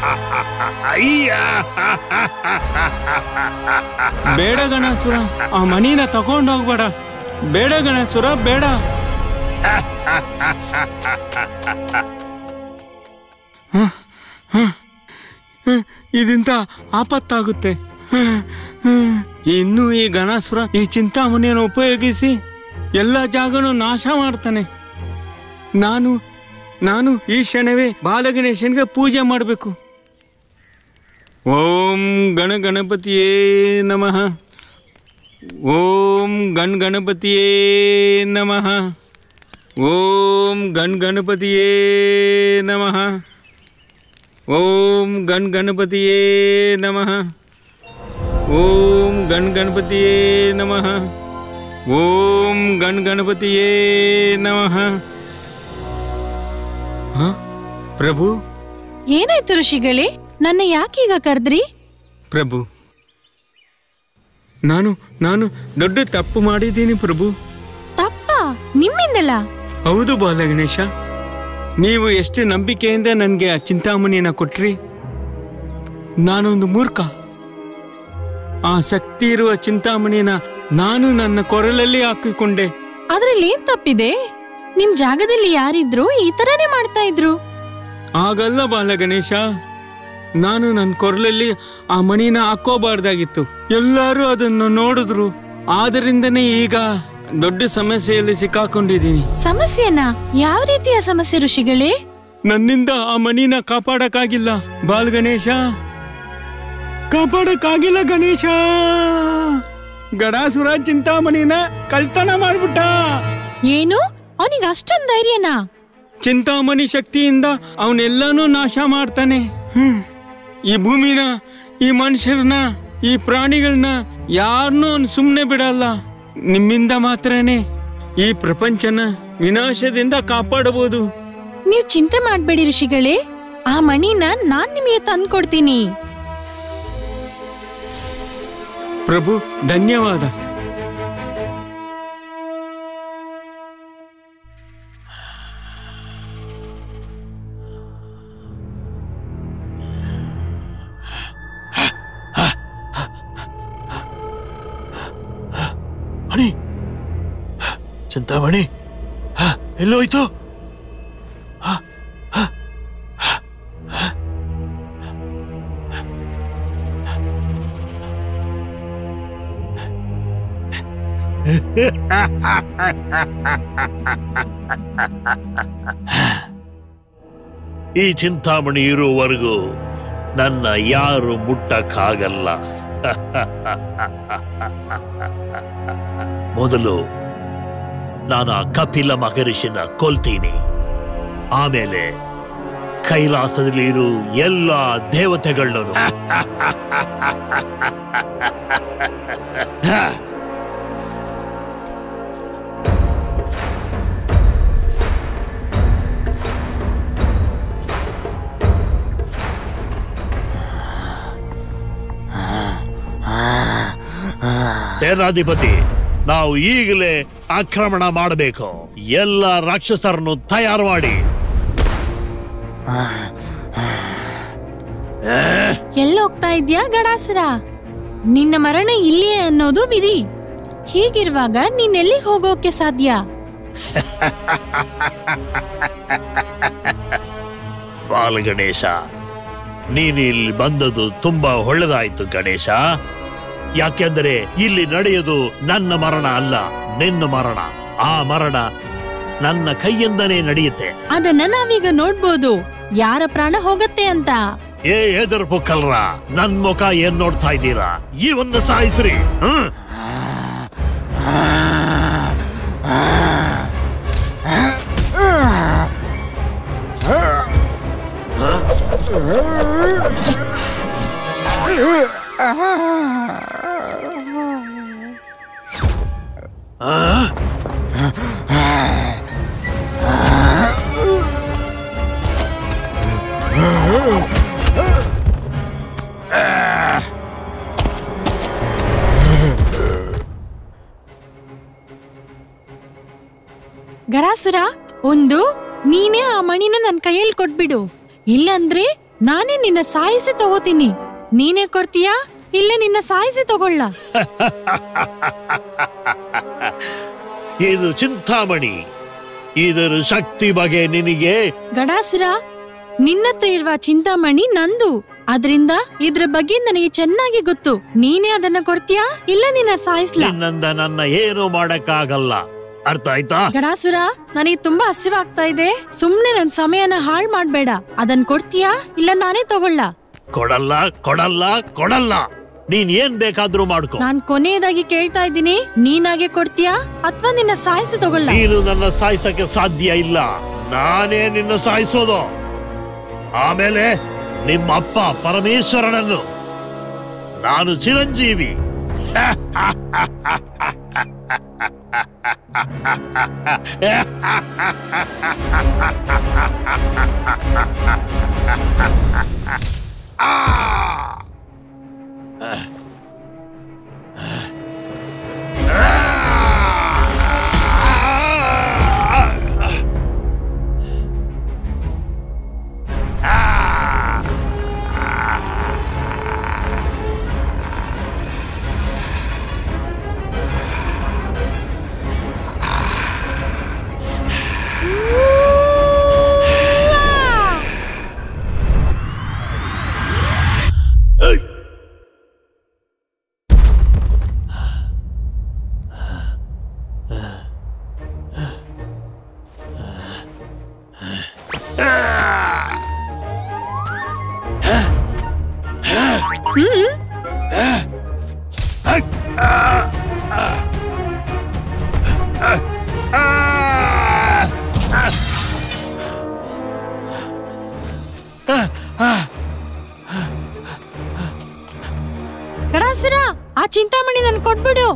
ಅಯ್ಯ ಬೇಡ ಗಣಾಸುರ ಆ ಮಣಿನ ತಗೊಂಡೋಗ್ಬೇಡ ಬೇಡ ಗಣಾಸುರ ಬೇಡ ಹ, ಹ, ಹ, ಇದಿಂತ ಆಪತ್ತಾಗುತ್ತೆ ಹ, ಹ. ಇನ್ನು ಈ ಗಣಾಸುರ ಈ ಚಿಂತಾಮಣಿಯನ್ನು ಉಪಯೋಗಿಸಿ ಎಲ್ಲ ಜಾಗನೂ ನಾಶ ಮಾಡ್ತಾನೆ ನಾನು ನಾನು ಈ ಕ್ಷಣವೇ ಬಾಲಗಣೇಶನ್ಗೆ ಪೂಜೆ ಮಾಡಬೇಕು ಓಂ ಗಣ ಗಣಪತಿಯೇ ನಮಃ ಓಂ ಗಣ್ ಗಣಪತಿಯೇ ನಮಃ ಓಂ ಗಣ್ ಗಣಪತಿಯೇ ನಮಃ ಓಂ ಗಣ್ ಗಣಪತಿಯೇ ನಮಃ ಓಂ ಗಣ್ ಗಣಪತಿಯೇ ನಮಃ ಓಂ ಗಣ್ ಗಣಪತಿಯೇ ನಮಃ ಹ? ಪ್ರಭು ಏನಾಯ್ತು ಋಷಿಗಳೇ ನನ್ನ ಯಾಕೀಗ ಕರೆದ್ರಿ ಪ್ರಭು ನಾನು ನಾನು ದೊಡ್ಡ ತಪ್ಪು ಮಾಡಿದ್ದೀನಿ ಪ್ರಭು ತಪ್ಪ ನಿಮ್ಮಿಂದಲ್ಲ ಹೌದು ಬಾಲಗಣೇಶ ನೀವು ಎಷ್ಟು ನಂಬಿಕೆಯಿಂದ ನನಗೆ ಆ ಚಿಂತಾಮಣಿಯನ್ನ ಕೊಟ್ರಿ ನಾನೊಂದು ಮೂರ್ಖ ಆ ಶಕ್ತಿ ಇರುವ ಚಿಂತಾಮಣಿನ ನಾನು ನನ್ನ ಕೊರಳಲ್ಲಿ ಹಾಕಿಕೊಂಡೆ ಅದ್ರಲ್ಲಿ ಏನ್ ತಪ್ಪಿದೆ ನಿಮ್ ಜಾಗದಲ್ಲಿ ಯಾರಿದ್ರು ಈ ತರನೇ ಮಾಡ್ತಾ ಇದ್ರು ಆಗಲ್ಲ ಬಾಲಗಣೇಶ ನಾನು ನನ್ನ ಕೊರಳಲ್ಲಿ ಆ ಮಣಿನ ಹಾಕೋಬಾರ್ದಾಗಿತ್ತು ಎಲ್ಲರೂ ಅದನ್ನು ನೋಡಿದ್ರು ಆದ್ದರಿಂದನೇ ಈಗ ದೊಡ್ಡ ಸಮಸ್ಯೆಯಲ್ಲಿ ಸಿಕ್ಕಾಕೊಂಡಿದ್ದೀನಿ ಸಮಸ್ಯೆನಾ ಯಾವ ರೀತಿಯ ಸಮಸ್ಯೆ ಋಷಿಗಳೇ ನನ್ನಿಂದ ಆ ಮಣಿನ ಕಾಪಾಡಕ್ಕಾಗಿಲ್ಲ ಬಾಲ್ ಗಣೇಶ ಕಾಪಾಡಕ್ಕಾಗಿಲ್ಲ ಗಣೇಶ ಗಡಾಸುರ ಚಿಂತಾಮಣಿನ ಕಳ್ತನ ಮಾಡ್ಬಿಟ್ಟ ಏನು ಅವನಿಗೆ ಅಷ್ಟೊಂದ್ ಧೈರ್ಯನಾ ಚಿಂತಾಮಣಿ ಶಕ್ತಿಯಿಂದ ಅವನೆಲ್ಲಾನು ನಾಶ ಮಾಡ್ತಾನೆ ಹ್ಮ್. ಈ ಭೂಮಿನ ಈ ಮನುಷ್ಯರನ್ನ ಈ ಪ್ರಾಣಿಗಳನ್ನ ಯಾರನ್ನೂ ಸುಮ್ಮನೆ ಬಿಡಲ್ಲ ನಿಮ್ಮಿಂದ ಮಾತ್ರನೇ ಈ ಪ್ರಪಂಚನ ವಿನಾಶದಿಂದ ಕಾಪಾಡಬಹುದು ನೀವ್ ಚಿಂತೆ ಮಾಡ್ಬೇಡಿ ಋಷಿಗಳೇ ಆ ಮಣಿನ ನಾನ್ ನಿಮಗೆ ತಂದ್ಕೊಡ್ತೀನಿ ಪ್ರಭು ಧನ್ಯವಾದ ಮಣಿ ಚಿಂತಾಮಣಿ ಹ, ಎಲ್ಲೋಯ್ತು ಹ, ಹ, ಹ. ಈ ಚಿಂತಾಮಣಿ ಇರುವವರೆಗೂ ನನ್ನ ಯಾರು ಮುಟ್ಟಕ್ಕಾಗಲ್ಲ ಮೊದಲು ನಾನು ಆ ಕಪಿಲ ಮಹರ್ಷಿನ ಕೊಲ್ತೀನಿ ಆಮೇಲೆ ಕೈಲಾಸದಲ್ಲಿ ಇರೋ ಎಲ್ಲ ದೇವತೆಗಳನ್ನು ಸೇನಾಧಿಪತಿ ನಾವು ಈಗಲೇ ಆಕ್ರಮಣ ಮಾಡಬೇಕು ಎಲ್ಲ ರಾಕ್ಷಸರನ್ನು ತಯಾರು ಮಾಡಿ ಎಲ್ಲೋಗ್ತಾ ಇದ್ಯಾ ಗಡಾಸುರ ನಿನ್ನ ಮರಣ ಇಲ್ಲಿಯೇ ಅನ್ನೋದು ವಿಧಿ ಹೀಗಿರುವಾಗ ನೀನೆಲ್ಲಿಗೆ ಹೋಗೋಕೆ ಸಾಧ್ಯ ಬಾಲ ಗಣೇಶ ನೀನು ಇಲ್ಲಿ ಬಂದದ್ದು ತುಂಬಾ ಒಳ್ಳೆದಾಯ್ತು ಗಣೇಶ ಯಾಕೆಂದರೆ ಇಲ್ಲಿ ನಡೆಯೋದು ನನ್ನ ಮರಣ ಅಲ್ಲ ನಿನ್ನ ಮರಣ ಆ ಮರಣ ನನ್ನ ಕೈಯಿಂದನೇ ನಡೆಯುತ್ತೆ ಅದನ್ನ ನಾವೀಗ ನೋಡ್ಬೋದು ಯಾರ ಪ್ರಾಣ ಹೋಗತ್ತೆ ಅಂತ ಏ ಎದುರು ಪುಕ್ಕಲ್ರ ನನ್ ಮುಖ ಏನ್ ನೋಡ್ತಾ ಇದ್ದೀರಾ ಇವನ್ನ ಸಾಯಿಸ್ರಿ ಹ್ಮ್ ಗಡಾಸುರ ಒಂದು ನೀನೇ ಆ ಮಣಿನ ನನ್ ಕೈಯಲ್ಲಿ ಕೊಟ್ಬಿಡು ಇಲ್ಲಂದ್ರೆ ನಾನೇ ನಿನ್ನ ಸಾಯಿಸಿ ತಗೋತೀನಿ ನೀನೇ ಕೊಡ್ತೀಯಾ ಇಲ್ಲ ನಿನ್ನ ಸಾಯಿಸಿ ತಗೊಳ್ಳ ಇದು ಚಿಂತಾಮಣಿ ಇದರ ಶಕ್ತಿ ಬಗ್ಗೆ ನಿನಗೆ ಗಡಾಸುರ ನಿನ್ನತ್ರ ಇರುವ ಚಿಂತಾಮಣಿ ನಂದು ಅದ್ರಿಂದ ಇದ್ರ ಬಗ್ಗೆ ನನಗೆ ಚೆನ್ನಾಗಿ ಗೊತ್ತು ನೀನೇ ಅದನ್ನ ಕೊಡ್ತೀಯಾ ಇಲ್ಲ ನಿನ್ನ ಸಾಯಿಸ್ಲಾ ನಿನ್ನಂದ ನನ್ನ ಏನು ಮಾಡಕ್ಕಾಗಲ್ಲ ಅರ್ಥ ಆಯ್ತಾ ಗಡಾಸುರ ನನಗೆ ತುಂಬಾ ಹಸಿವಾಗ್ತಾ ಇದೆ ಸುಮ್ನೆ ನನ್ ಸಮಯನ ಹಾಳ್ ಮಾಡ್ಬೇಡ ಅದನ್ ಕೊಡ್ತೀಯಾ ಇಲ್ಲ ನಾನೇ ತಗೊಳ್ಳ ಕೊಡಲ್ಲ ಕೊಡಲ್ಲ ಕೊಡಲ್ಲ ನೀನ್ ಏನ್ ಬೇಕಾದ್ರೂ ಮಾಡ್ಕೊ ನಾನ್ ಕೊನೆಯದಾಗಿ ಕೇಳ್ತಾ ಇದ್ದೀನಿ ನೀನಾಗೆ ಕೊಡ್ತೀಯಾ ಅಥವಾ ನಿನ್ನ ಸಾಯಿಸಿ ತಗೊಳ್ಳ ನೀನು ನನ್ನ ಸಾಯಿಸಕ್ಕೆ ಸಾಧ್ಯ ಇಲ್ಲ ನಾನೇ ನಿನ್ನ ಸಾಯಿಸೋದು ಆಮೇಲೆ ನಿಮ್ಮ ಅಪ್ಪ ಪರಮೇಶ್ವರನನ್ನು ನಾನು ಚಿರಂಜೀವಿ ಗಡಾಸುರ ಆ ಚಿಂತಾಮಣಿ ನನ್ ಕೊಟ್ಬಿಡು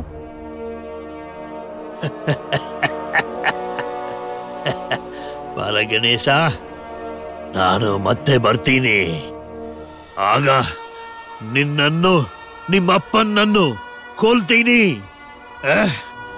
ಬಾಲಗಣೇಶ ನಾನು ಮತ್ತೆ ಬರ್ತೀನಿ ಆಗ ನಿನ್ನನ್ನು ನಿಮ್ಮಪ್ಪನನ್ನು ಕೊಲ್ತೀನಿ ಅಹ್.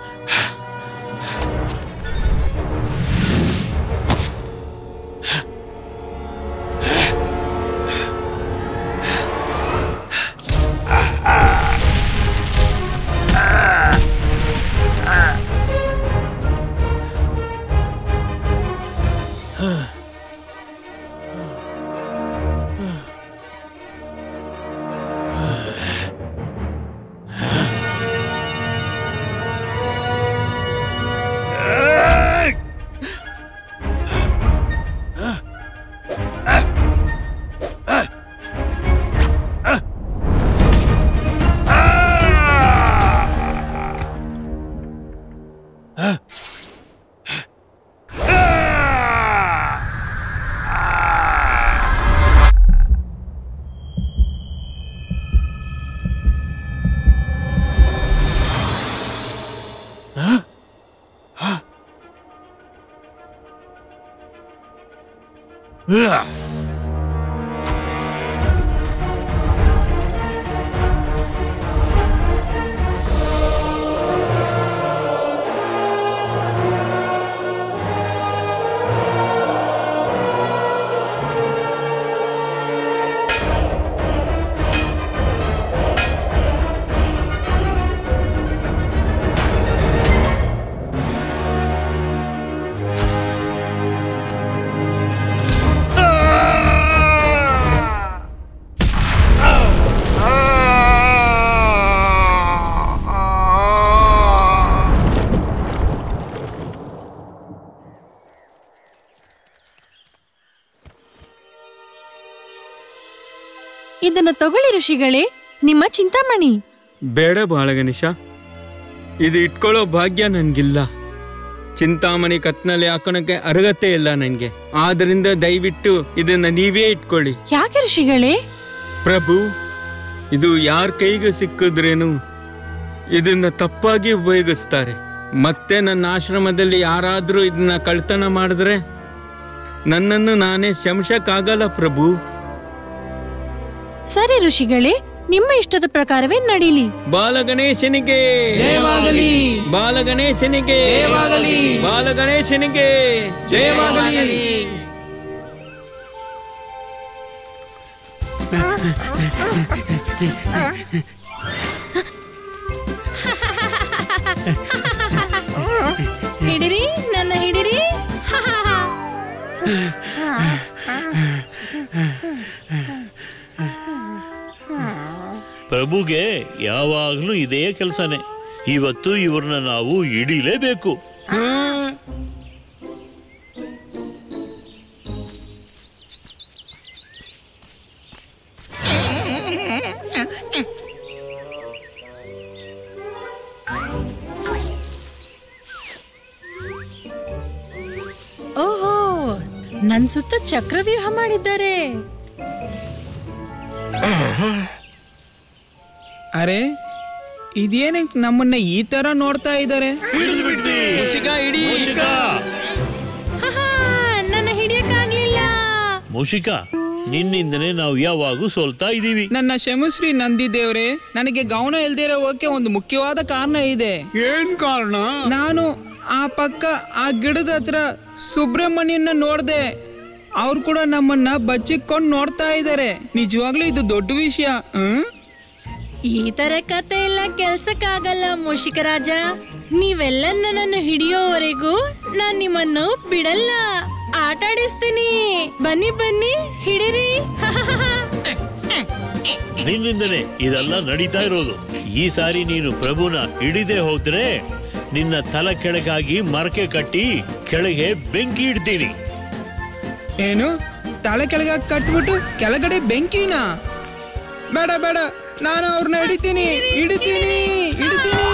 Ugh. ಇದನ್ನ ತಗೊಳ್ಳಿ ಋಷಿಗಳೇ ನಿಮ್ಮ ಚಿಂತಾಮಣಿ ಬೇಡ ಬಾಳಗಣೇಶ ಇದು ಇಟ್ಕೊಳ್ಳೋ ಭಾಗ್ಯ ನನ್ಗಿಲ್ಲ ಚಿಂತಾಮಣಿ ಕತ್ನಲ್ಲಿ ಹಾಕೋಣಕ್ಕೆ ಅರ್ಹತೆ ಇಲ್ಲ ನನಗೆ ಆದ್ರಿಂದ ದಯವಿಟ್ಟು ಇದನ್ನ ನೀವೇ ಇಟ್ಕೊಳ್ಳಿ ಯಾಕೆ ಋಷಿಗಳೇ ಪ್ರಭು ಇದು ಯಾರ ಕೈಗೆ ಸಿಕ್ಕಿದ್ರೇನು ಇದನ್ನ ತಪ್ಪಾಗಿ ಉಪಯೋಗಿಸ್ತಾರೆ ಮತ್ತೆ ನನ್ನ ಆಶ್ರಮದಲ್ಲಿ ಯಾರಾದ್ರೂ ಇದನ್ನ ಕಳ್ತನ ಮಾಡಿದ್ರೆ ನನ್ನನ್ನು ನಾನೇ ಶಂಶಕ್ಕಾಗಲ್ಲ ಪ್ರಭು ಸರಿ ಋಷಿಗಳೇ ನಿಮ್ಮ ಇಷ್ಟದ ಪ್ರಕಾರವೇ ನಡೀಲಿ ಬಾಲಗಣೇಶನಿಗೆ ಜಯವಾಗಲಿ ಬಾಲಗಣೇಶನಿಗೆ ಜಯವಾಗಲಿ ಬಾಲಗಣೇಶನಿಗೆ ಜಯವಾಗಲಿ ಹಿಡಿರಿ ನನ್ನ ಹಿಡಿರಿ ಪ್ರಭುಗೆ ಯಾವಾಗ್ಲೂ ಇದೇ ಕೆಲಸನೇ ಇವತ್ತು ಇವ್ರನ್ನ ನಾವು ಹಿಡಿಲೇಬೇಕು ಓಹೋ ನನ್ ಸುತ್ತ ಚಕ್ರವ್ಯೂಹ ಮಾಡಿದ್ದಾರೆ ಅರೆ ಇದೇನಕ್ಕೆ ನಮ್ಮನ್ನ ಈ ತರ ನೋಡ್ತಾ ಇದ್ದಾರೆ ಮುಷಿಕ ಇಡೀ ಹಹಾ, ನನ್ನ ಹಿಡಿಯಕ್ಕಾಗ್ಲಿಲ್ಲ ಮುಷಿಕ ನಿನ್ನಿಂದನೇ ನಾವು ಯಾವಾಗೂ ಸೋಲ್ತಾ ಇದೀವಿ ನನ್ನ ಕ್ಷಮಶ್ರೀ ನಂದಿ ದೇವ್ರೆ ನನಗೆ ಗೌನ ಇಲ್ದಿರೋ ಹೋಗಕ್ಕೆ ಒಂದು ಮುಖ್ಯವಾದ ಕಾರಣ ಇದೆ ಏನ್ ಕಾರಣ ನಾನು ಆ ಪಕ್ಕ ಆ ಗಿಡದ ಹತ್ರ ಸುಬ್ರಹ್ಮಣ್ಯನ ನೋಡ್ದೆ ಅವ್ರು ಕೂಡ ನಮ್ಮನ್ನ ಬಚ್ಚಿಕೊಂಡು ನೋಡ್ತಾ ಇದ್ದಾರೆ ನಿಜವಾಗ್ಲೂ ಇದು ದೊಡ್ಡ ವಿಷಯ ಹ್ಮ್? ಈ ತರ ಕತೆ ಎಲ್ಲ ಕೆಲ್ಸಕ್ಕಾಗಲ್ಲ ಮುಷಿಕರಾಜ ನೀವೆಲ್ಲ ನನ್ನನ್ನು ಹಿಡಿಯೋವರೆಗೂ ನಾನ್ ನಿಮ್ಮನ್ನು ಬಿಡಲ್ಲ ಆಟಾಡಿಸ್ತೀನಿ ಬನ್ನಿ ಬನ್ನಿ ಹಿಡಿರಿ ನಿನ್ನಿಂದನೇ ಇದೆಲ್ಲ ನಡೀತಾ ಇರೋದು ಈ ಸಾರಿ ನೀನು ಪ್ರಭುನ ಹಿಡಿದೇ ಹೋದ್ರೆ ನಿನ್ನ ತಲೆ ಕೆಳಗಾಗಿ ಮರಕೆ ಕಟ್ಟಿ ಕೆಳಗೆ ಬೆಂಕಿ ಇಡ್ತೀನಿ ಏನು ತಲೆ ಕೆಳಗೆ ಕಟ್ಬಿಟ್ಟು ಕೆಳಗಡೆ ಬೆಂಕಿನ ಬೇಡ ಬೇಡ ನಾನು ಅವ್ರನ್ನ ಹಿಡಿತೀನಿ ಹಿಡಿತೀನಿ ಹಿಡಿತೀನಿ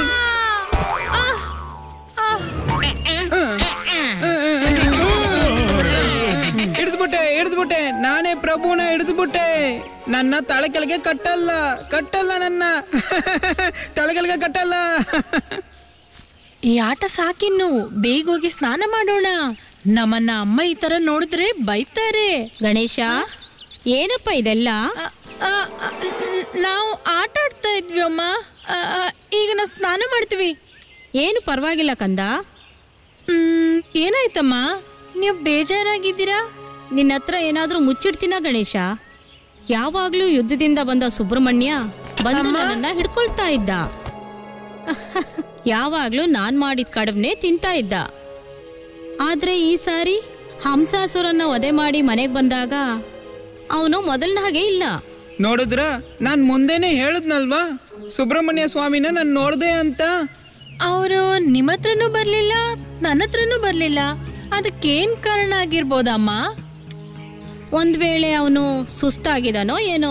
ಹಿಡಿದ್ಬಿಟ್ಟೆ ಹಿಡಿದ್ಬಿಟ್ಟೆ ನಾನೇ ಪ್ರಭುನ ಹಿಡಿದ್ಬಿಟ್ಟೆ ನನ್ನ ತಲೆ ಕೆಳಗೆ ಕಟ್ಟಲ್ಲ ಕಟ್ಟಲ್ಲ ನನ್ನ ತಲೆ ಕೆಳಗೆ ಕಟ್ಟಲ್ಲ ಈ ಆಟ ಸಾಕಿನ್ನು ಬೇಗ ಹೋಗಿ ಸ್ನಾನ ಮಾಡೋಣ ನಮ್ಮನ್ನ ಅಮ್ಮ ಈ ತರ ನೋಡಿದ್ರೆ ಬೈತಾರೆ ಗಣೇಶ ಏನಪ್ಪ ಇದೆಲ್ಲ ಆ, ಆ, ಆ, ನ್- ನಾವು ಆಟ ಆಡ್ತಾ ಇದ್ವಿ ಅಮ್ಮ ಆ, ಆ, ಈಗ ನಾವು ಸ್ನಾನ ಮಾಡ್ತೀವಿ ಏನು ಪರವಾಗಿಲ್ಲ ಕಂದ ಹ್ಮ್ ಏನಾಯ್ತಮ್ಮ ನೀವು ಬೇಜಾರಾಗಿದ್ದೀರಾ ನಿನ್ನ ಹತ್ರ ಏನಾದ್ರೂ ಮುಚ್ಚಿಡ್ತೀನ ಗಣೇಶ ಯಾವಾಗ್ಲೂ ಯುದ್ಧದಿಂದ ಬಂದ ಸುಬ್ರಹ್ಮಣ್ಯ ಬಂದು ನನ್ನನ್ನ ಹಿಡ್ಕೊಳ್ತಾ ಇದ್ದ ಯಾವಾಗ್ಲೂ ನಾನ್ ಮಾಡಿದ ಕಡಬ್ನೆ ತಿಂತಾ ಇದ್ದ ಆದ್ರೆ ಈ ಸಾರಿ ಹಂಸಾಸುರನ್ನ ವಧೆ ಮಾಡಿ ಮನೆಗೆ ಬಂದಾಗ ಅವನು ಮೊದಲನ ಹಾಗೆ ಇಲ್ಲ ನೋಡಿದ್ರ ನಾನ್ ಮುಂದೆನೆ ಹೇಳದ್ನಲ್ವಾ ಸುಬ್ರಹ್ಮಣ್ಯ ಸ್ವಾಮಿನ ನಾನು ನೋಡ್ದೆ ಅಂತ ಅವರು ನಿಮ್ಮ ಹತ್ರನೂ ಬರ್ಲಿಲ್ಲ ನನ್ನ ಹತ್ರನೂ ಬರ್ಲಿಲ್ಲ ಅದಕ್ಕೇನ್ ಕಾರಣ ಆಗಿರ್ಬೋದಮ್ಮ ಒಂದ್ ವೇಳೆ ಅವನು ಸುಸ್ತಾಗಿದಾನೋ ಏನೋ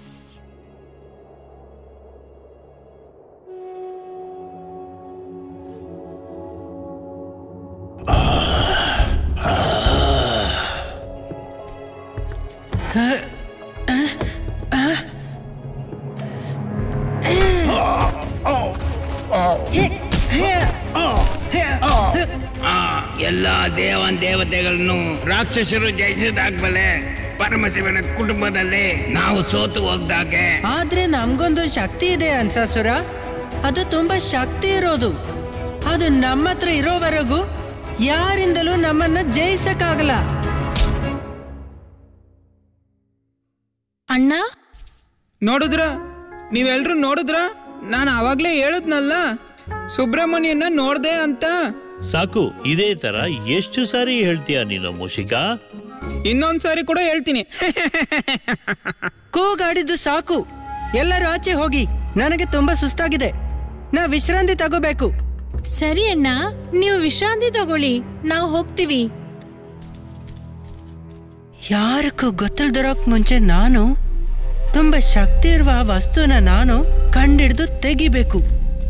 ಎಲ್ಲ ದೇವನ್ ದೇವತೆಗಳನ್ನು ರಾಕ್ಷಸರು ಜಯಿಸಿದಾಗ್ಮೇಲೆ ಪರಮಶಿವನ ಕುಟುಂಬದಲ್ಲಿ ನಾವು ಸೋತು ಹೋಗ್ದಾಗೆ ಆದ್ರೆ ನಮ್ಗೊಂದು ಶಕ್ತಿ ಇದೆ ಅನ್ಸಾಸುರ ಅದು ತುಂಬಾ ಶಕ್ತಿ ಇರೋದು ಅದು ನಮ್ಮ ಹತ್ರ ಇರೋವರೆಗೂ ಯಾರಿಂದಲೂ ನಮ್ಮನ್ನ ಜಯಿಸಕ್ಕಾಗಲ್ಲ ಅಣ್ಣ ನೋಡಿದ್ರ ನೀವೆಲ್ರೂ ನೋಡಿದ್ರ ನಾನು ಆವಾಗ್ಲೇ ಹೇಳದ್ನಲ್ಲ ಸುಬ್ರಹ್ಮಣ್ಯನ ನೋಡ್ದೆ ಅಂತ ಸಾಕು ಇದೇ ತರ ಎಷ್ಟು ಸಾರಿ ಹೇಳ್ತೀಯ ನೀನು ಮುಷಿಕ ಇನ್ನೊಂದ್ ಸಾರಿ ಕೂಡ ಹೇಳ್ತೀನಿ ಕೂಗಾಡಿದ್ದು ಸಾಕು ಎಲ್ಲರೂ ಆಚೆ ಹೋಗಿ ನನಗೆ ತುಂಬಾ ಸುಸ್ತಾಗಿದೆ ನಾ ವಿಶ್ರಾಂತಿ ತಗೋಬೇಕು ಸರಿ ಅಣ್ಣ ನೀವು ವಿಶ್ರಾಂತಿ ತಗೊಳ್ಳಿ ನಾವು ಹೋಗ್ತೀವಿ ಯಾರಕ್ಕೂ ಗೊತ್ತಿಲ್ದಿರೋಕ್ ಮುಂಚೆ ನಾನು ತುಂಬಾ ಶಕ್ತಿ ಇರುವ ಆ ವಸ್ತುನ ನಾನು ಕಂಡಿಡ್ದು ತೆಗಿಬೇಕು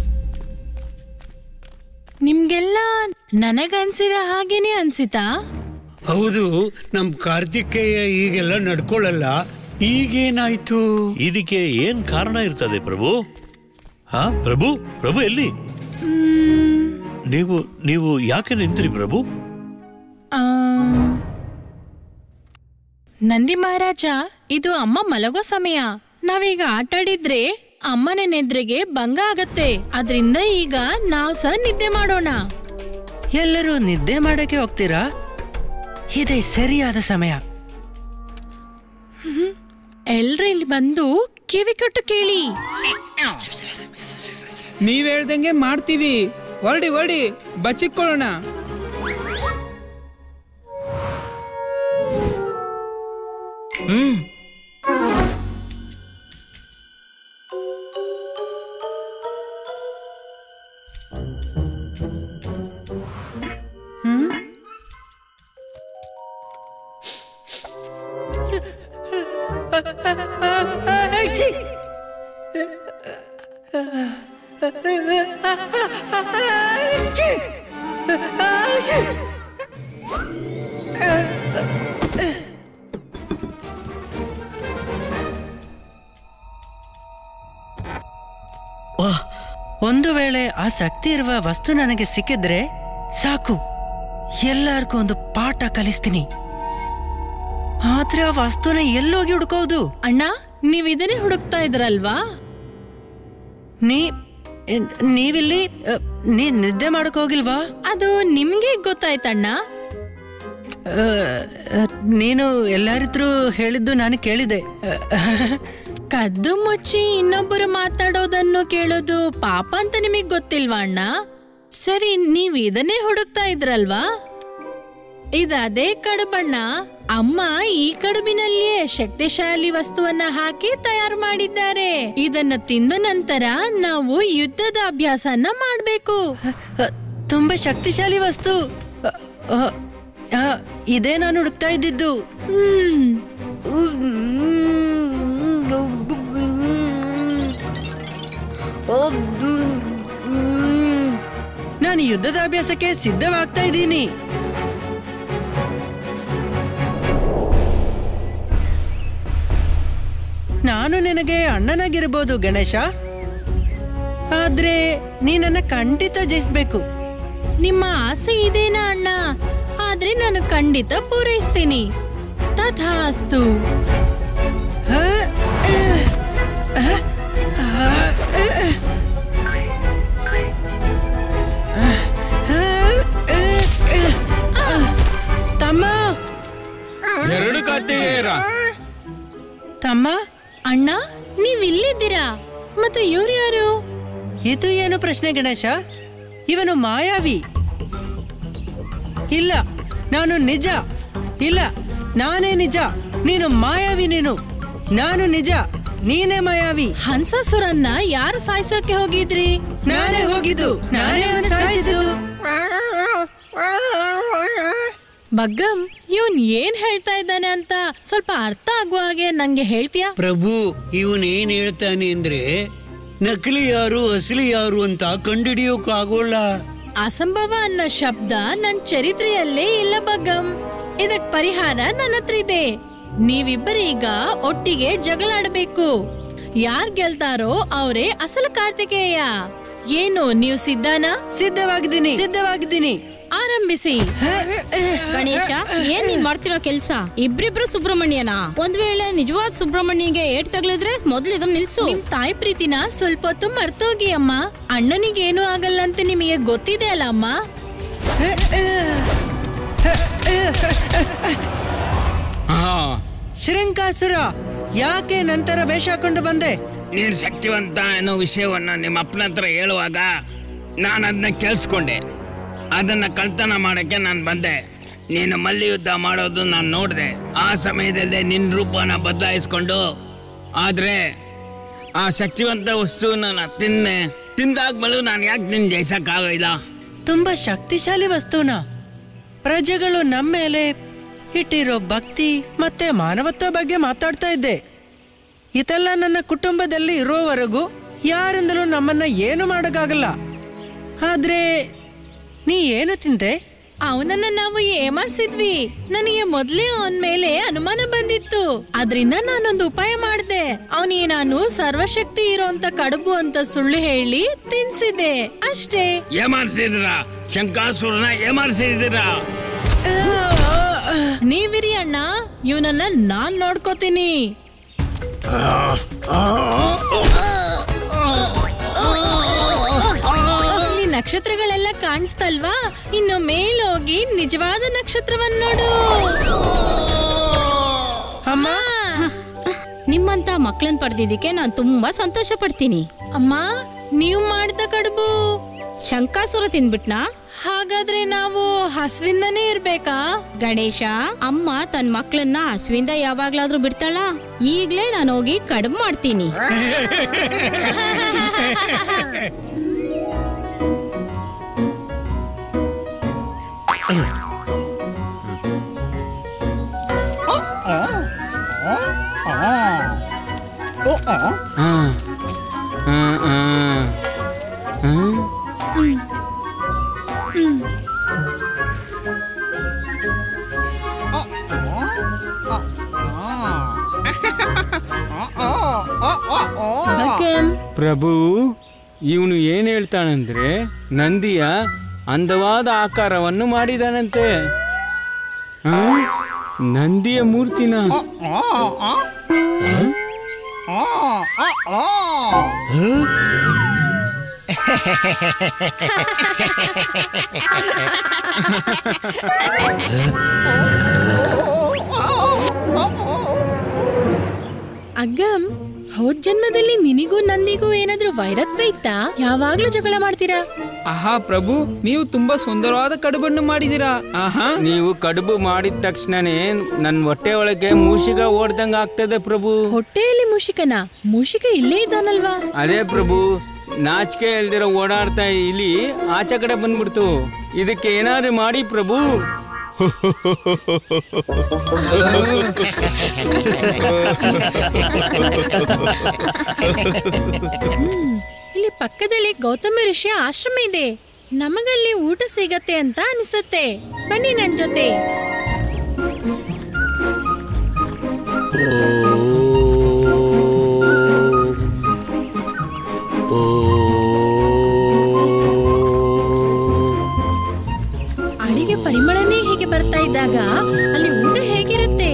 ನಿಮ್ಗೆಲ್ಲ ನನಗನ್ಸಿದ ಹಾಗೇನೆ ಅನ್ಸಿತಾ ಹೌದು ನಮ್ ಕಾರ್ತಿಕೇಯ ಈಗೆಲ್ಲ ನಡ್ಕೊಳ್ಳಲ್ಲ ಈಗೇನಾಯ್ತು ಇದಕ್ಕೆ ಏನ್ ಕಾರಣ ಇರ್ತದೆ ಪ್ರಭು ಹಾ ಪ್ರಭು ಪ್ರಭು ಎಲ್ಲಿ ನೀವು ನೀವು ಯಾಕೆ ನಿಂತ್ರಿ ಪ್ರಭು ಆಮ್, ನಂದಿ ಮಹಾರಾಜ ಇದು ಅಮ್ಮ ಮಲಗೋ ಸಮಯ ನಾವೀಗ ಆಟಾಡಿದ್ರೆ ಅಮ್ಮನ ನೆದ್ರೆಗೆ ಭಂಗ ಆಗತ್ತೆ ಅದ್ರಿಂದ ಈಗ ನಾವ್ ಸಹ ನಿದ್ದೆ ಮಾಡೋಣ ಎಲ್ಲರೂ ನಿದ್ದೆ ಮಾಡಕ್ಕೆ ಹೋಗ್ತೀರಾ ಇದೇ ಸರಿಯಾದ ಸಮಯ ಎಲ್ರು ಇಲ್ಲಿ ಬಂದು ಕಿವಿ ಕೊಟ್ಟು ಕೇಳಿ ನೀವ್ ಹೇಳ್ದಂಗೆ ಮಾಡ್ತೀವಿ ಹೊರಡಿ ಹೊರಡಿ ಬಚ್ಚಿಕೊಳ್ಳೋಣ ವಾಹ್, ಒಂದು ವೇಳೆ ಆ ಶಕ್ತಿ ಇರುವ ವಸ್ತು ನನಗೆ ಸಿಕ್ಕಿದ್ರೆ ಸಾಕು ಎಲ್ಲರಿಗೂ ಒಂದು ಪಾಠ ಕಲಿಸ್ತೀನಿ ಆದ್ರೆ ಆ ವಸ್ತುನ ಎಲ್ಲೋಗಿ ಹುಡ್ಕೋದು ಅಣ್ಣ ನೀವ್ ಇದನ್ನೇ ಹುಡುಕ್ತಾ ಇದ್ರಲ್ವಾ ನೀ ನೀವಿಲ್ಲಿ ಅ, ನೀ ನಿದ್ದೆ ಮಾಡಕ್ ಹೋಗಿಲ್ವಾ ಅದು ನಿಮ್ಗೆ ಗೊತ್ತಾಯ್ತಣ್ಣ ಅ, ಅ, ನೀನು ಎಲ್ಲರಿದ್ರು ಹೇಳಿದ್ದು ನಾನು ಕೇಳಿದೆ ಅ, ಕದ್ದು ಮುಚ್ಚಿ ಇನ್ನೊಬ್ಬರು ಮಾತಾಡೋದನ್ನು ಕೇಳೋದು ಪಾಪ ಅಂತ ನಿಮಗ್ ಗೊತ್ತಿಲ್ವಾ ಅಣ್ಣ ಸರಿ ನೀವ್ ಇದನ್ನೇ ಹುಡುಕ್ತಾ ಇದ್ರಲ್ವಾ ಇದದೇ ಕಡುಬಣ್ಣ ಅಮ್ಮ ಈ ಕಡುಬಿನಲ್ಲಿಯೇ ಶಕ್ತಿಶಾಲಿ ವಸ್ತುವನ್ನ ಹಾಕಿ ತಯಾರು ಮಾಡಿದ್ದಾರೆ ಇದನ್ನ ತಿಂದ ನಂತರ ನಾವು ಯುದ್ಧದ ಅಭ್ಯಾಸನ ಮಾಡ್ಬೇಕು ಅ, ತುಂಬಾ ಶಕ್ತಿಶಾಲಿ ವಸ್ತು ಅ, ಅ, ಆ, ಇದೇ ನಾನು ಹುಡುಕ್ತಾ ಇದ್ದಿದ್ದು ಹ್ಮ್ ನಾನು ಯುದ್ಧದ ಅಭ್ಯಾಸಕ್ಕೆ ಸಿದ್ಧವಾಗ್ತಾ ಇದ್ದೀನಿ ನಾನು ನಿನಗೆ ಅಣ್ಣನಾಗಿರ್ಬೋದು ಗಣೇಶ ಆದ್ರೆ ನೀ ನನ್ನ ಖಂಡಿತ ಜಯಿಸ್ಬೇಕು ನಿಮ್ಮ ಆಸೆ ಇದೇನಾ ಅಣ್ಣ ಆದ್ರೆ ನಾನು ಖಂಡಿತ ಪೂರೈಸ್ತೀನಿ ತಥಾಸ್ತು ಹ? ಅಹ್, ಅಹ್, ಅಹ್, ಅಹ್, ಅಹ್. ತಮ್ಮ ಎರಡು ಕಾರ್ತಿಕೇಯರ ತಮ್ಮ ಅಣ್ಣ ನೀವ್ ಇಲ್ಲಿದ್ದೀರಾ ಮತ್ತೆ ಇವ್ರು ಯಾರು ಇದು ಏನು ಪ್ರಶ್ನೆ ಗಣೇಶ ಇವನು ಮಾಯಾವಿ ಇಲ್ಲ ನಾನು ನಿಜ ಇಲ್ಲ ನಾನೇ ನಿಜ ನೀನು ಮಾಯಾವಿ ನೀನು ನಾನು ನಿಜ ನೀನೇ ಮಾಯಾವಿ ಹಂಸಾಸುರನ್ನ ಯಾರು ಸಾಯಿಸೋಕೆ ಹೋಗಿದ್ರಿ ನಾನೇ ಹೋಗಿದ್ದು ನಾನೇ ಅವನ ಸಾಯಿಸಿದ್ದು ಬಗ್ಗಂ ಇವನ್ ಏನ್ ಹೇಳ್ತಾ ಇದ್ದಾನೆ ಅಂತ ಸ್ವಲ್ಪ ಅರ್ಥ ಆಗುವ ಹಾಗೆ ನಂಗೆ ಹೇಳ್ತೀಯಾ ಪ್ರಭು ಇವನ್ ಏನ್ ಹೇಳ್ತಾನೆ ಅಂದ್ರೆ ನಕಲಿ ಯಾರು ಅಸಲಿ ಯಾರು ಅಂತ ಕಂಡುಹಿಡಿಯೋಕ್ಕಾಗೋಲ್ಲ ಅಸಂಭವ ಅನ್ನೋ ಶಬ್ದ ನನ್ ಚರಿತ್ರೆಯಲ್ಲೇ ಇಲ್ಲ ಬಗ್ಗಂ ಇದಕ್ ಪರಿಹಾರ ನನ್ನ ಹತ್ರ ಇದೆ ನೀವಿಬ್ಬರೀಗ ಒಟ್ಟಿಗೆ ಜಗಳಾಡಬೇಕು ಯಾರ್ ಗೆಲ್ತಾರೋ ಅವರೇ ಅಸಲು ಕಾರ್ತಿಕೇಯ ಏನು ನೀವು ಸಿದ್ಧನಾ ಸಿದ್ಧವಾಗಿದ್ದೀನಿ ಸಿದ್ಧವಾಗಿದ್ದೀನಿ ಆರಂಭಿಸಿ ಗಣೇಶ ಏನ್ ನೀನ್ ಮಾಡ್ತಿರೋ ಕೆಲ್ಸ ಇಬ್ರಿಬ್ರು ಸುಬ್ರಹ್ಮಣ್ಯನ ಒಂದ್ ವೇಳೆ ನಿಜವಾದ ಸುಬ್ರಹ್ಮಣ್ಯಗೆ ಏಟ್ ತಗ್ಲಿದ್ರೆ ಮೊದ್ಲು ಇದನ್ನ ನಿಲ್ಸು ನಿಮ್ ತಾಯಿ ಪ್ರೀತಿನ ಸ್ವಲ್ಪ ಹೊತ್ತು ಮರ್ತೋಗಿ ಅಮ್ಮ ಅಣ್ಣನಿಗೇನು ಆಗಲ್ಲ ಅಂತ ನಿಮಗೆ ಗೊತ್ತಿದೆ ಅಲ್ಲ ಅಮ್ಮ ಹಾ ಶ್ರೀಂಕಾಸುರ ಯಾಕೆ ನಂತರ ವೇಷ ಹಾಕೊಂಡು ಬಂದೆ ನೀನು ಶಕ್ತಿವಂತ ಅನ್ನೋ ವಿಷಯವನ್ನ ನಿಮ್ಮ ಅಪ್ಪನ ಹತ್ರ ಹೇಳುವಾಗ ನಾನು ಅದನ್ನ ಕೇಳಿಸ್ಕೊಂಡೆ ಅದನ್ನ ಕಳ್ತನ ಮಾಡಕ್ಕೆ ನಾನು ಬಂದೆ ನೀನು ಮಲ್ಲಿ ಯುದ್ಧ ಮಾಡೋದು ನಾನು ನೋಡಿದೆ ಆ ಸಮಯದಲ್ಲೇ ನಿನ್ನ ರೂಪನ ಬದಲಾಯಿಸ್ಕೊಂಡು ಆದ್ರೆ ಆ ಶಕ್ತಿವಂತ ವಸ್ತುವನ್ನ ನಾನು ತಿನ್ನೆ ತಿಂದಾದ್ಮೇಲೂ ನಾನು ಯಾಕೆ ನಿನ್ನ ಜಯಿಸಕ್ಕಾಗಿಲ್ಲ ತುಂಬಾ ಶಕ್ತಿಶಾಲಿ ವಸ್ತುನ ಪ್ರಜೆಗಳು ನಮ್ಮ ಮೇಲೆ ಇಟ್ಟಿರೋ ಭಕ್ತಿ ಮತ್ತೆ ಮಾನವತ್ವ ಬಗ್ಗೆ ಮಾತಾಡ್ತಾ ಇದ್ದೆ ಇದೆಲ್ಲ ನನ್ನ ಕುಟುಂಬದಲ್ಲಿ ಇರೋವರೆಗೂ ಯಾರಿಂದಲೂ ನಮ್ಮನ್ನ ಏನು ಮಾಡೋಕ್ಕಾಗಲ್ಲ ಆದ್ರೆ ನೀ ಏನು ತಿಂದೆ ಅವನನ್ನ ನಾವು ಏಮಾರ್ಸಿದ್ವಿ ನನಗೆ ಮೊದ್ಲೇ ಅವನ್ ಮೇಲೆ ಅನುಮಾನ ಬಂದಿತ್ತು ಅದ್ರಿಂದ ನಾನೊಂದು ಉಪಾಯ ಮಾಡ್ದೆ ಅವನಿಗೆ ನಾನು ಸರ್ವಶಕ್ತಿ ಇರೋಂತ ಕಡುಬು ಅಂತ ಸುಳ್ಳು ಹೇಳಿ ತಿನ್ಸಿದ್ದೆ ಅಷ್ಟೇ ಏಮಾರಿಸಿದ್ರ ಶಂಕಾಸುರನ ಏಮಾರಿಸಿದ್ದೀರಾ ನೀವಿರಿ ಅಣ್ಣ ಇವನನ್ನ ನಾನ್ ನೋಡ್ಕೋತೀನಿ ಇಲ್ಲಿ ನಕ್ಷತ್ರಗಳೆಲ್ಲ ಕಾಣಿಸ್ತಲ್ವಾ ಇನ್ನು ಮೇಲೋಗಿ ನಿಜವಾದ ನಕ್ಷತ್ರವನ್ನ ನೋಡು ಅಮ್ಮ ನಿಮ್ಮಂತ ಮಕ್ಳನ್ ಪಡೆದಿದ್ದಕ್ಕೆ ನಾನು ತುಂಬಾ ಸಂತೋಷ ಪಡ್ತೀನಿ ಅಮ್ಮ ನೀವು ಮಾಡಿದ ಕಡುಬು ಶಂಕಾಸುರ ತಿಂದ್ಬಿಟ್ನಾ ಹಾಗಾದ್ರೆ ನಾವು ಹಸುವಿಂದನೇ ಇರ್ಬೇಕಾ ಗಣೇಶ ಅಮ್ಮ ತನ್ನ ಮಕ್ಳನ್ನ ಹಸುವಿಂದ ಯಾವಾಗ್ಲಾದ್ರೂ ಬಿಡ್ತಾಳ ಈಗ್ಲೇ ನಾನು ಹೋಗಿ ಕಡುಬು ಮಾಡ್ತೀನಿ ಹಾ ಹಾ ಹಾ ಹಾ ಅಗಮ್ ಪ್ರಭು ಇವನು ಏನ್ ಹೇಳ್ತಾನಂದ್ರೆ ನಂದಿಯ ಅಂದವಾದ ಆಕಾರವನ್ನು ಮಾಡಿದಾನಂತೆ ಆ? ನಂದಿಯ ಮೂರ್ತಿನ ಅಗ್ಗಮ್ ಹೋದ್ ಜನ್ಮದಲ್ಲಿ ನಿನಿಗೂ ನಂದಿಗೂ ಏನಾದ್ರೂ ವೈರತ್ವ ಇತ್ತಾ ಯಾವಾಗ್ಲೂ ಜಗಳ ಮಾಡ್ತೀರಾ ಆಹಾ ಪ್ರಭು ನೀವು ತುಂಬಾ ಸುಂದರವಾದ ಕಡುಬನ್ನು ಮಾಡಿದಿರಾ ಆಹಾ ನೀವು ಕಡುಬು ಮಾಡಿದ ತಕ್ಷಣನೇ ನನ್ನ ಹೊಟ್ಟೆ ಒಳಗೆ ಮೂಷಿಕ ಓಡ್ದಂಗ ಆಗ್ತದೆ ಪ್ರಭು ಹೊಟ್ಟೆಯಲ್ಲಿ ಮೂಷಿಕನ ಮೂಷಿಕ ಇಲ್ಲೇ ಇದ್ದಾನಲ್ವಾ ಅದೇ ಪ್ರಭು ನಾಚಿಕೆ ಇಲ್ದಿರೋ ಓಡಾಡ್ತಾ ಇಲಿ ಆಚೆ ಕಡೆ ಬಂದ್ಬಿಡ್ತು ಇದಕ್ಕೆ ಏನಾದ್ರು ಮಾಡಿ ಪ್ರಭು ಹ್ಮ್ ಇಲ್ಲಿ ಪಕ್ಕದಲ್ಲಿ ಗೌತಮ ಋಷಿಯ ಆಶ್ರಮ ಇದೆ ನಮಗಲ್ಲಿ ಊಟ ಸಿಗತ್ತೆ ಅಂತ ಅನಿಸುತ್ತೆ ಬನ್ನಿ ನನ್ ಜೊತೆ ಅಡಿಗೆ ಪರಿಮಳನೇ ಹೀಗೆ ಬರ್ತಾ ಇದ್ದಾಗ ಅಲ್ಲಿ ಊಟ ಹೇಗಿರುತ್ತೆ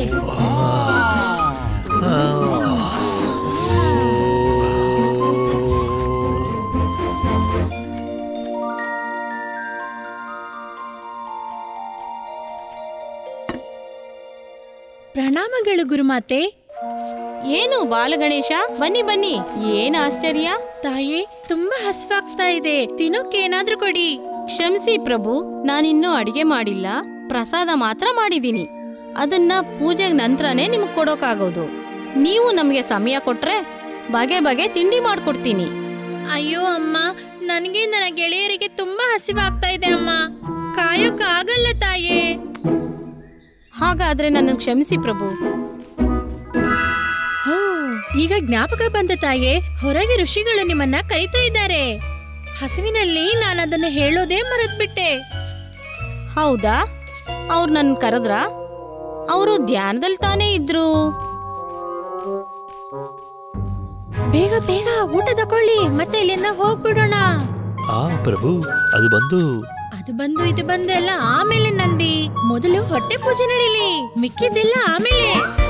ಪ್ರಣಾಮಗಳು ಗುರುಮಾತೆ ಏನು ಬಾಲಗಣೇಶ ಬನ್ನಿ ಬನ್ನಿ ಏನ್ ಆಶ್ಚರ್ಯ ತಾಯಿ ತುಂಬಾ ಹಸ್ವಾಗ್ತಾ ಇದೆ ತಿನ್ನೋಕೇನಾದ್ರೂ ಕೊಡಿ ಕ್ಷಮಿಸಿ ಪ್ರಭು ನಾನಿನ್ನೂ ಅಡಿಗೆ ಮಾಡಿಲ್ಲ ಪ್ರಸಾದ ಮಾತ್ರ ಮಾಡಿದ್ದೀನಿ ಅದನ್ನ ಪೂಜೆ ನಂತರನೇ ನಿಮ್ಗೆ ಕೊಡೋಕ್ಕಾಗೋದು ನೀವು ನಮಗೆ ಸಮಯ ಕೊಟ್ರೆ ಬಗೆ ಬಗೆ ತಿಂಡಿ ಮಾಡ್ಕೊಡ್ತೀನಿ ಅಯ್ಯೋ ಅಮ್ಮ ನನಗೆ ನನ್ನ ಗೆಳೆಯರಿಗೆ ತುಂಬಾ ಹಸಿವಾಗ್ತಾ ಇದೆ ಅಮ್ಮ ಕಾಯೋಕ್ಕಾಗಲ್ಲ ತಾಯೇ ಹಾಗಾದ್ರೆ ನನ್ನ ಕ್ಷಮಿಸಿ ಪ್ರಭು ಹೋ ಈಗ ಜ್ಞಾಪಕ ಬಂದ ತಾಯೇ ಹೊರಗೆ ಋಷಿಗಳು ನಿಮ್ಮನ್ನ ಕರೀತಾ ಇದ್ದಾರೆ ಹಸಿವಿನಲ್ಲಿ ನಾನು ಅದನ್ನ ಹೇಳೋದೇ ಮರೆತ್ಬಿಟ್ಟೆ ಹೌದಾ ಅವ್ರು ನನ್ನ ಕರೆದ್ರ ಅವರು ಧ್ಯಾನದಲ್ಲಿ ತಾನೇ ಇದ್ರು ಬೇಗ ಬೇಗ ಊಟ ತಕೊಳ್ಳಿ ಮತ್ತೆ ಇಲ್ಲಿಂದ ಹೋಗ್ಬಿಡೋಣ ಆ ಪ್ರಭು ಅದು ಬಂದು ಅದು ಬಂದು ಇದು ಬಂದು ಎಲ್ಲ ಆಮೇಲೆ ನಂದಿ ಮೊದಲು ಹೊಟ್ಟೆ ಪೂಜೆ ನಡೀಲಿ ಮಿಕ್ಕಿದ್ದೆಲ್ಲ ಆಮೇಲೆ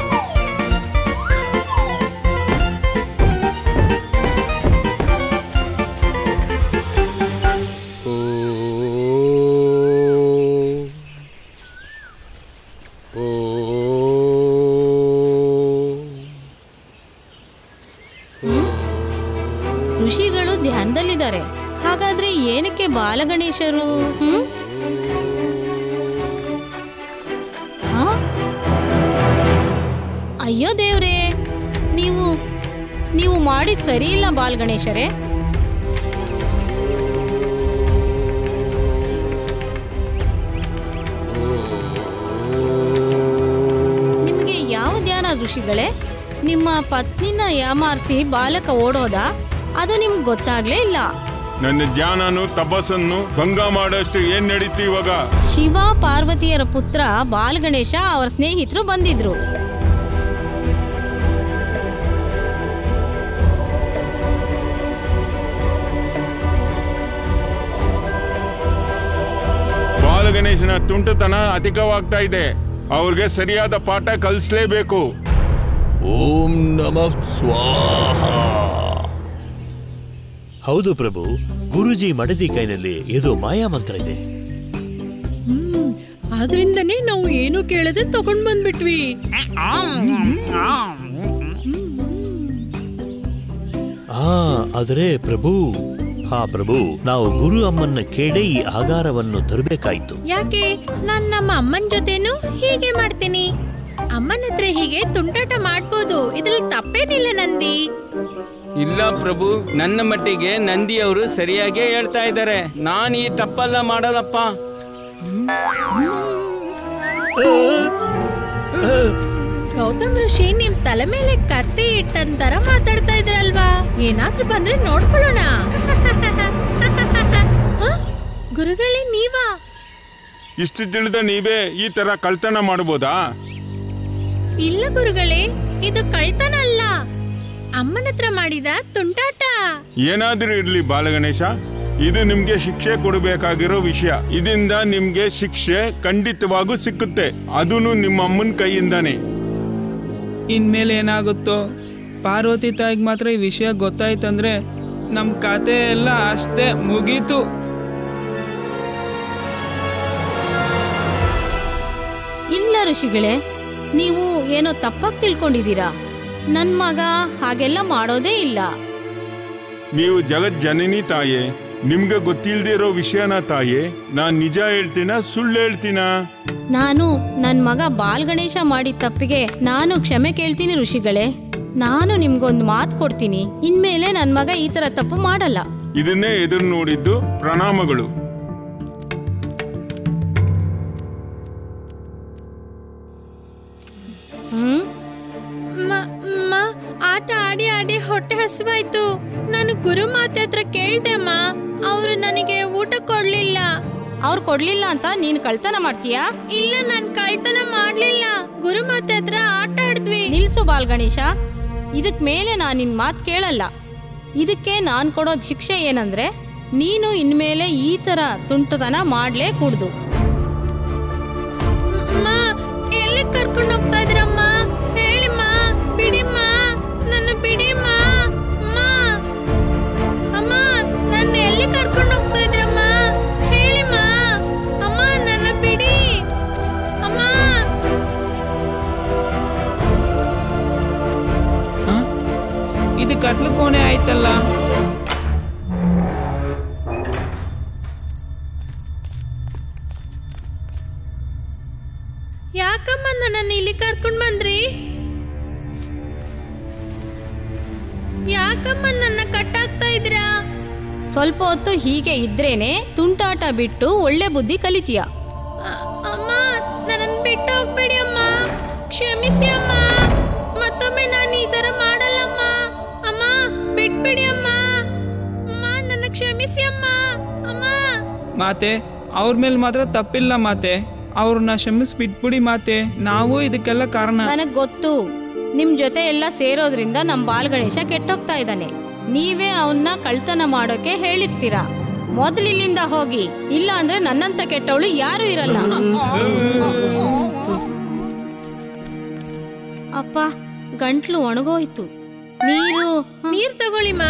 ಋಷಿಗಳು ಧ್ಯಾನದಲ್ಲಿದ್ದಾರೆ ಹಾಗಾದ್ರೆ ಏನಕ್ಕೆ ಬಾಲಗಣೇಶರು ಹ್ಮ್ ಆ? ಅಯ್ಯೋ ದೇವ್ರೇ ನೀವು ನೀವು ಮಾಡಿದ್ ಸರಿ ಇಲ್ಲ ಬಾಲಗಣೇಶರೇ ನಿಮಗೆ ಯಾವ ಧ್ಯಾನ ಋಷಿಗಳೇ ನಿಮ್ಮ ಪತ್ನಿನ ಯಾಮಾರಿಸಿ ಬಾಲಕ ಓಡೋದ ಅದು ನಿಮ್ಗೆ ಗೊತ್ತಾಗ್ಲೇ ಇಲ್ಲ ನನ್ನ ಧ್ಯಾನನು ತಪಸ್ಸನ್ನು ಭಂಗ ಮಾಡೋಷ್ಟು ಏನ್ ನಡೀತು ಇವಾಗ ಶಿವ ಪಾರ್ವತಿಯರ ಪುತ್ರ ಬಾಲಗಣೇಶ ಅವರ ಸ್ನೇಹಿತರು ಬಂದಿದ್ರು ಬಾಲಗಣೇಶನ ತುಂಟತನ ಅಧಿಕವಾಗ್ತಾ ಇದೆ ಅವ್ರಿಗೆ ಸರಿಯಾದ ಪಾಠ ಕಲಿಸ್ಲೇಬೇಕು ಓಂ ನಮಃ ಸ್ವಾಹ ಹೌದು ಪ್ರಭು ಗುರುಜಿ ಮಡದಿ ಕೈನಲ್ಲಿ ಇದು ಮಾಯಾ ಮಂತ್ರ ಇದೆ ಹ್ಮ್ ಆದ್ರಿಂದನೇ ನಾವು ಏನು ಕೇಳದೆ ತಗೊಂಡ್ ಬಂದ್ಬಿಟ್ವಿ ಹ್ಮ್. ಆ ಆದರೆ ಪ್ರಭು ಹಾ ಪ್ರಭು ನಾವು ಗುರು ಅಮ್ಮನ್ನ ಕೇಳಿ ಈ ಆಗಾರವನ್ನು ತರಬೇಕಾಯ್ತು ಯಾಕೆ ನಾನ್ ನಮ್ಮ ಅಮ್ಮನ ಜೊತೆನೂ ಹೀಗೆ ಮಾಡ್ತೀನಿ ಅಮ್ಮನ ಹತ್ರ ಹೀಗೆ ತುಂಟಾಟ ಮಾಡ್ಬೋದು ಇದ್ರಲ್ಲಿ ತಪ್ಪೇನಿಲ್ಲ ನಂದಿ ಇಲ್ಲ ಪ್ರಭು ನನ್ನ ಮಟ್ಟಿಗೆ ನಂದಿ ಅವರು ಸರಿಯಾಗೇ ಹೇಳ್ತಾ ಇದ್ದಾರೆ ನಾನು ಈ ತಪ್ಪಲ್ಲ ಮಾಡಲ್ಲಪ್ಪ ಗೌತಮ್ ಋಷಿ ನಿಮ್ ತಲೆ ಮೇಲೆ ಕತ್ತಿ ಇಟ್ಟಂತರ ಮಾತಾಡ್ತಾ ಇದ್ರಲ್ವಾ ಏನಾದ್ರೂ ಬಂದ್ರೆ ನೋಡ್ಕೊಳ್ಳೋಣ ಹ? ಗುರುಗಳೇ ನೀವಾ ಇಷ್ಟು ತಿಳಿದ ನೀವೇ ಈ ತರ ಕಳ್ತನ ಮಾಡ್ಬೋದಾ ಇಲ್ಲ ಗುರುಗಳೇ ಇದು ಕಳ್ತನ ಅಲ್ಲ ಅಮ್ಮನ ಹತ್ರ ಮಾಡಿದ ತುಂಟಾಟ ಏನಾದ್ರೂ ಇರ್ಲಿ ಬಾಲಗಣೇಶ ಇದು ನಿಮ್ಗೆ ಶಿಕ್ಷೆ ಕೊಡಬೇಕಾಗಿರೋ ವಿಷಯ ಇದರಿಂದ ನಿಮ್ಗೆ ಶಿಕ್ಷೆ ಖಂಡಿತವಾಗೂ ಸಿಕ್ಕುತ್ತೆ ಅದೂ ನಿಮ್ಮ ಅಮ್ಮನ ಕೈಯಿಂದಾನೆ ಇನ್ಮೇಲೆ ಏನಾಗುತ್ತೋ ಪಾರ್ವತಿ ತಾಯಿಗೆ ಮಾತ್ರ ಈ ವಿಷಯ ಗೊತ್ತಾಯ್ತಂದ್ರೆ ನಮ್ಮ ಕತೆ ಎಲ್ಲ ಅಷ್ಟೇ ಮುಗೀತು ಇಲ್ಲ ಋಷಿಗಳೇ ನೀವು ಏನೋ ತಪ್ಪಾಗಿ ತಿಳ್ಕೊಂಡಿದ್ದೀರಾ ನನ್ನ ಮಗ ಹಾಗೆಲ್ಲ ಮಾಡೋದೇ ಇಲ್ಲ ನೀವು ಜಗತ್ ಜನನಿ ತಾಯೇ ನಿಮ್ಗೆ ಗೊತ್ತಿಲ್ದೇ ಇರೋ ವಿಷಯನ ತಾಯೇ ನಾನ್ ನಿಜ ಹೇಳ್ತೀನ ಸುಳ್ಳು ಹೇಳ್ತೀನ ನಾನು ನನ್ನ ಮಗ ಬಾಲ್ ಗಣೇಶ ಮಾಡಿದ ತಪ್ಪಿಗೆ ನಾನು ಕ್ಷಮೆ ಕೇಳ್ತೀನಿ ಋಷಿಗಳೇ ನಾನು ನಿಮ್ಗೊಂದು ಮಾತು ಕೊಡ್ತೀನಿ ಇನ್ಮೇಲೆ ನನ್ನ ಮಗ ಈ ಥರ ತಪ್ಪು ಮಾಡಲ್ಲ ಇದನ್ನೇ ಎದುರು ನೋಡಿದ್ದು ಪ್ರಣಾಮಗಳು ಹ್ಮ್ ಮ- ಮ, ಆಟ ಆಡಿ ಆಡಿ ಹೊಟ್ಟೆ ಹಸಿವಾಯ್ತು ನಾನು ಗುರು ಮಾತೆ ಹತ್ರ ಕೇಳ್ದೆ ಅಮ್ಮ ಅವರು ನನಗೆ ಊಟ ಕೊಡ್ಲಿಲ್ಲ ಅವ್ರು ಕೊಡ್ಲಿಲ್ಲ ಅಂತ ನೀನು ಕಳ್ತನ ಮಾಡ್ತೀಯಾ ಇಲ್ಲ ನಾನ್ ಕಳ್ತನ ಮಾಡ್ಲಿಲ್ಲ ಗುರು ಮಾತೆ ಹತ್ರ ಆಟ ಆಡಿದ್ವಿ ನಿಲ್ಸು ಬಾಲ್ ಗಣೇಶ ಇದಕ್ ಮೇಲೆ ನಾನು ನಿನ್ ಮಾತು ಕೇಳಲ್ಲ ಇದಕ್ಕೆ ನಾನು ಕೊಡೋದ್ ಶಿಕ್ಷೆ ಏನಂದ್ರೆ ನೀನು ಇನ್ಮೇಲೆ ಈ ತರ ತುಂಟತನ ಮಾಡ್ಲೇ ಕೂಡ್ದು ಅಮ್ಮ ಎಲ್ಲಿ ಕರ್ಕೊಂಡು ಹೋಗ್ತಾ ಇದ್ರಮ್ಮ ಹೇಳಿಮ್ಮ ಬಿಡಿಮ್ಮ ನನ್ನ ಬಿಡಿಮ್ಮ ಅಮ್ಮ ಅಮ್ಮ ನನ್ನ ಎಲ್ಲಿ ಕರ್ಕೊಂಡು ಹೋಗ್ತಾ ಇದ್ರಮ್ಮ ಹೇಳಿಮ್ಮ ಅಮ್ಮ ನನ್ನ ಬಿಡಿ ಅಮ್ಮ ಹ? ಇದು ಕಟ್ಲು ಕೋಣೆ ಆಯ್ತಲ್ಲ ಯಾಕಮ್ಮ ನನ್ನನ್ನು ಇಲ್ಲಿ ಕರ್ಕೊಂಡು ಬಂದ್ರಿ ಯಾಕಮ್ಮ ನನ್ನ ಕಟ್ಟಾಕ್ತಾ ಇದ್ದೀರಾ ಸ್ವಲ್ಪ ಹೊತ್ತು ಹೀಗೆ ಇದ್ರೇನೆ ತುಂಟಾಟ ಬಿಟ್ಟು ಒಳ್ಳೆ ಬುದ್ಧಿ ಕಲಿತೀಯ ಅ- ಅಮ್ಮ ನನ್ನನ್ನು ಬಿಟ್ಟು ಹೋಗ್ಬೇಡಿ ಅಮ್ಮ ಕ್ಷಮಿಸಿ ಅಮ್ಮ ಮತ್ತೊಮ್ಮೆ ನಾನು ಈ ಥರ ಮಾಡಲ್ಲಮ್ಮ ಅಮ್ಮ ಬಿಟ್ಬಿಡಿ ಅಮ್ಮ ಅಮ್ಮ ನನ್ನ ಕ್ಷಮಿಸಿ ಅಮ್ಮ ಅಮ್ಮ ಮಾತೆ ಅವ್ರ ಮೇಲೆ ಮಾತ್ರ ತಪ್ಪಿಲ್ಲ ಮಾತೆ ಅವ್ರನ್ನ ಕ್ಷಮಿಸಿ ಬಿಟ್ಬಿಡಿ ಮಾತೆ ನಾವು ಇದಕ್ಕೆಲ್ಲ ಕಾರಣ ನನಗ್ ಗೊತ್ತು ನಿಮ್ ಜೊತೆ ಎಲ್ಲ ಸೇರೋದ್ರಿಂದ ನಮ್ ಬಾಲ್ ಗಣೇಶ ಕೆಟ್ಟೋಗ್ತಾ ಇದ್ದಾನೆ ನೀವೇ ಅವನ್ನ ಕಳ್ತನ ಮಾಡೋಕೆ ಹೇಳಿರ್ತೀರಾ ಮೊದಲು ಇಲ್ಲಿಂದ ಹೋಗಿ ಇಲ್ಲ ಅಂದ್ರೆ ನನ್ನಂತ ಕೆಟ್ಟವಳು ಯಾರು ಇರಲ್ಲ ಅಪ್ಪ ಗಂಟ್ಲು ಒಣಗೋಯ್ತು ನೀರು ಹ, ನೀರ್ ತಗೊಳ್ಳಿಮ್ಮ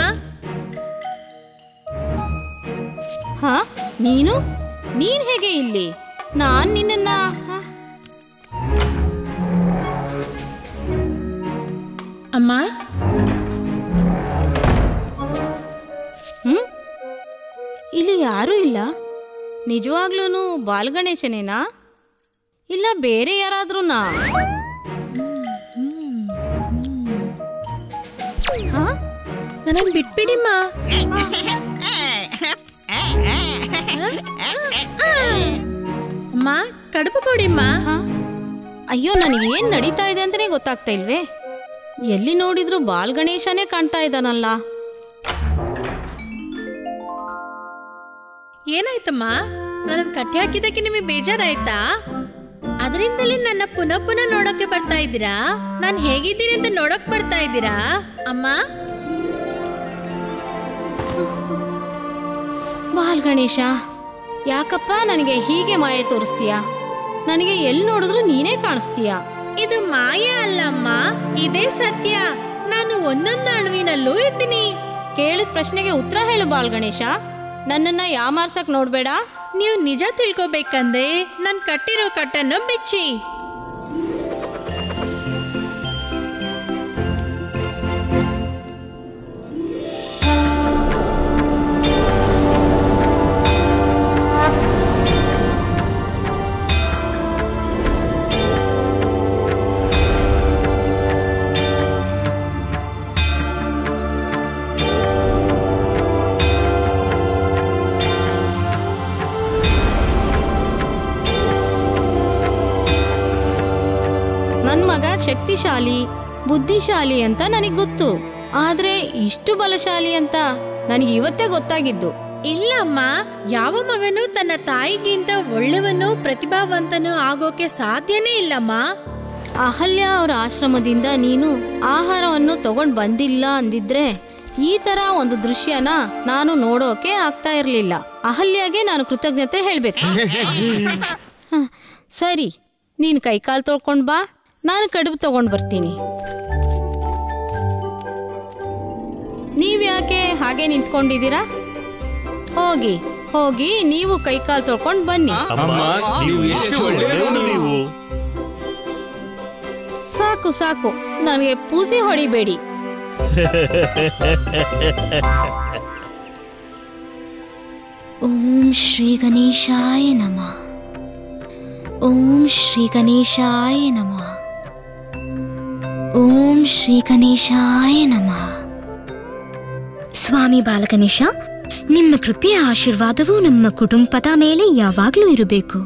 ಹ ನೀನು ನೀನ್ ಹೇಗೆ ಇಲ್ಲಿ ನಾನ್ ನಿನ್ನನ್ನ ಹ, ಅಮ್ಮ ಹ್ಮ್ ಇಲ್ಲಿ ಯಾರೂ ಇಲ್ಲ ನಿಜವಾಗ್ಲೂ ಬಾಲ್ ಗಣೇಶನೇನಾ ಇಲ್ಲ ಬೇರೆ ಯಾರಾದ್ರೂನಾ ಹಾ ನನ್ನನ್ನು ಬಿಟ್ಬಿಡಿಮ್ಮ ಅಮ್ಮ ಕಡುಬು ಕೊಡಿಮ್ಮ ಹಾ? ಅಯ್ಯೋ ನನಗೆ ಏನ್ ನಡೀತಾ ಇದೆ ಅಂತಾನೆ ಗೊತ್ತಾಗ್ತಾ ಇಲ್ವೇ ಎಲ್ಲಿ ನೋಡಿದ್ರು ಬಾಲ್ ಗಣೇಶನೇ ಕಾಣ್ತಾ ಇದ್ದಾನಲ್ಲ ಏನಾಯ್ತಮ್ಮ ನನ್ನ ಕಟ್ಟಿ ಹಾಕಿದ್ದಕ್ಕೆ ನಿಮಗೆ ಬೇಜಾರಾಯ್ತಾ ಅದರಿಂದಲೇ ನನ್ನ ಪುನಃ ಪುನಃ ನೋಡೋಕೆ ಬರ್ತಾ ಇದ್ದೀರಾ ನಾನು ಹೇಗಿದ್ದೀನಿ ಅಂತ ನೋಡಕ್ ಬರ್ತಾ ಇದ್ದೀರಾ ಅಮ್ಮ ಬಾಲ್ ಗಣೇಶ ಯಾಕಪ್ಪ ನನಗೆ ಹೀಗೆ ಮಾಯೆ ತೋರಿಸ್ತೀಯಾ ನನಗೆ ಎಲ್ಲಿ ನೋಡಿದ್ರು ನೀನೇ ಕಾಣಿಸ್ತೀಯಾ ಇದು ಮಾಯ ಅಲ್ಲಮ್ಮ ಇದೇ ಸತ್ಯ ನಾನು ಒಂದೊಂದು ಅಣುವಿನಲ್ಲೂ ಇದ್ದೀನಿ ಕೇಳಿದ ಪ್ರಶ್ನೆಗೆ ಉತ್ತರ ಹೇಳು ಬಾಲ್ ಗಣೇಶ ನನ್ನನ್ನ ಯಾಮಾರ್ಸಕ್ ನೋಡ್ಬೇಡ ನೀವು ನಿಜ ತಿಳ್ಕೊಬೇಕಂದ್ರೆ ನಾನು ಕಟ್ಟಿರೋ ಕಟ್ಟನ್ನು ಬಿಚ್ಚಿ ಶಕ್ತಿಶಾಲಿ ಬುದ್ಧಿಶಾಲಿ ಅಂತ ನನಗೆ ಗೊತ್ತು ಆದ್ರೆ ಇಷ್ಟು ಬಲಶಾಲಿ ಅಂತ ನನಗೆ ಇವತ್ತೇ ಗೊತ್ತಾಗಿದ್ದು ಇಲ್ಲಮ್ಮ ಯಾವ ಮಗನು ತನ್ನ ತಾಯಿಗಿಂತ ಒಳ್ಳೆಯವನು ಪ್ರತಿಭಾವಂತನು ಆಗೋಕೆ ಸಾಧ್ಯನೇ ಇಲ್ಲಮ್ಮ ಅಹಲ್ಯ ಅವರ ಆಶ್ರಮದಿಂದ ನೀನು ಆಹಾರವನ್ನು ತಗೊಂಡ್ ಬಂದಿಲ್ಲ ಅಂದಿದ್ರೆ ಈ ತರ ಒಂದು ದೃಶ್ಯನ ನಾನು ನೋಡೋಕೆ ಆಗ್ತಾ ಇರ್ಲಿಲ್ಲ ಅಹಲ್ಯಾಗೆ ನಾನು ಕೃತಜ್ಞತೆ ಹೇಳ್ಬೇಕು ಹ, ಸರಿ ನೀನು ಕೈಕಾಲು ತೊಳ್ಕೊಂಡ್ ಬಾ ನಾನು ಕಡುಬು ತಗೊಂಡ್ ಬರ್ತೀನಿ ನೀವ್ಯಾಕೆ ಹಾಗೆ ನಿಂತ್ಕೊಂಡಿದ್ದೀರಾ ಹೋಗಿ ಹೋಗಿ ನೀವು ಕೈಕಾಲು ತೊಳ್ಕೊಂಡ್ ಬನ್ನಿ ಅಮ್ಮ ನೀವು ಎಷ್ಟು ಒಳ್ಳೆಯವರು ನೀವು ಸಾಕು ಸಾಕು ನನಗೆ ಪೂಸಿ ಹೊಡಿಬೇಡಿ ಓಂ ಶ್ರೀ ಗಣೇಶಾಯ ನಮಃ ಓಂ ಶ್ರೀ ಗಣೇಶಾಯ ನಮಃ ಓಂ ಶ್ರೀ ಗಣೇಶಾಯ ನಮಃ ಸ್ವಾಮಿ ಬಾಲಗಣೇಶ ನಿಮ್ಮ ಕೃಪೆಯ ಆಶೀರ್ವಾದವು ನಮ್ಮ ಕುಟುಂಬದ ಮೇಲೆ ಯಾವಾಗಲೂ ಇರಬೇಕು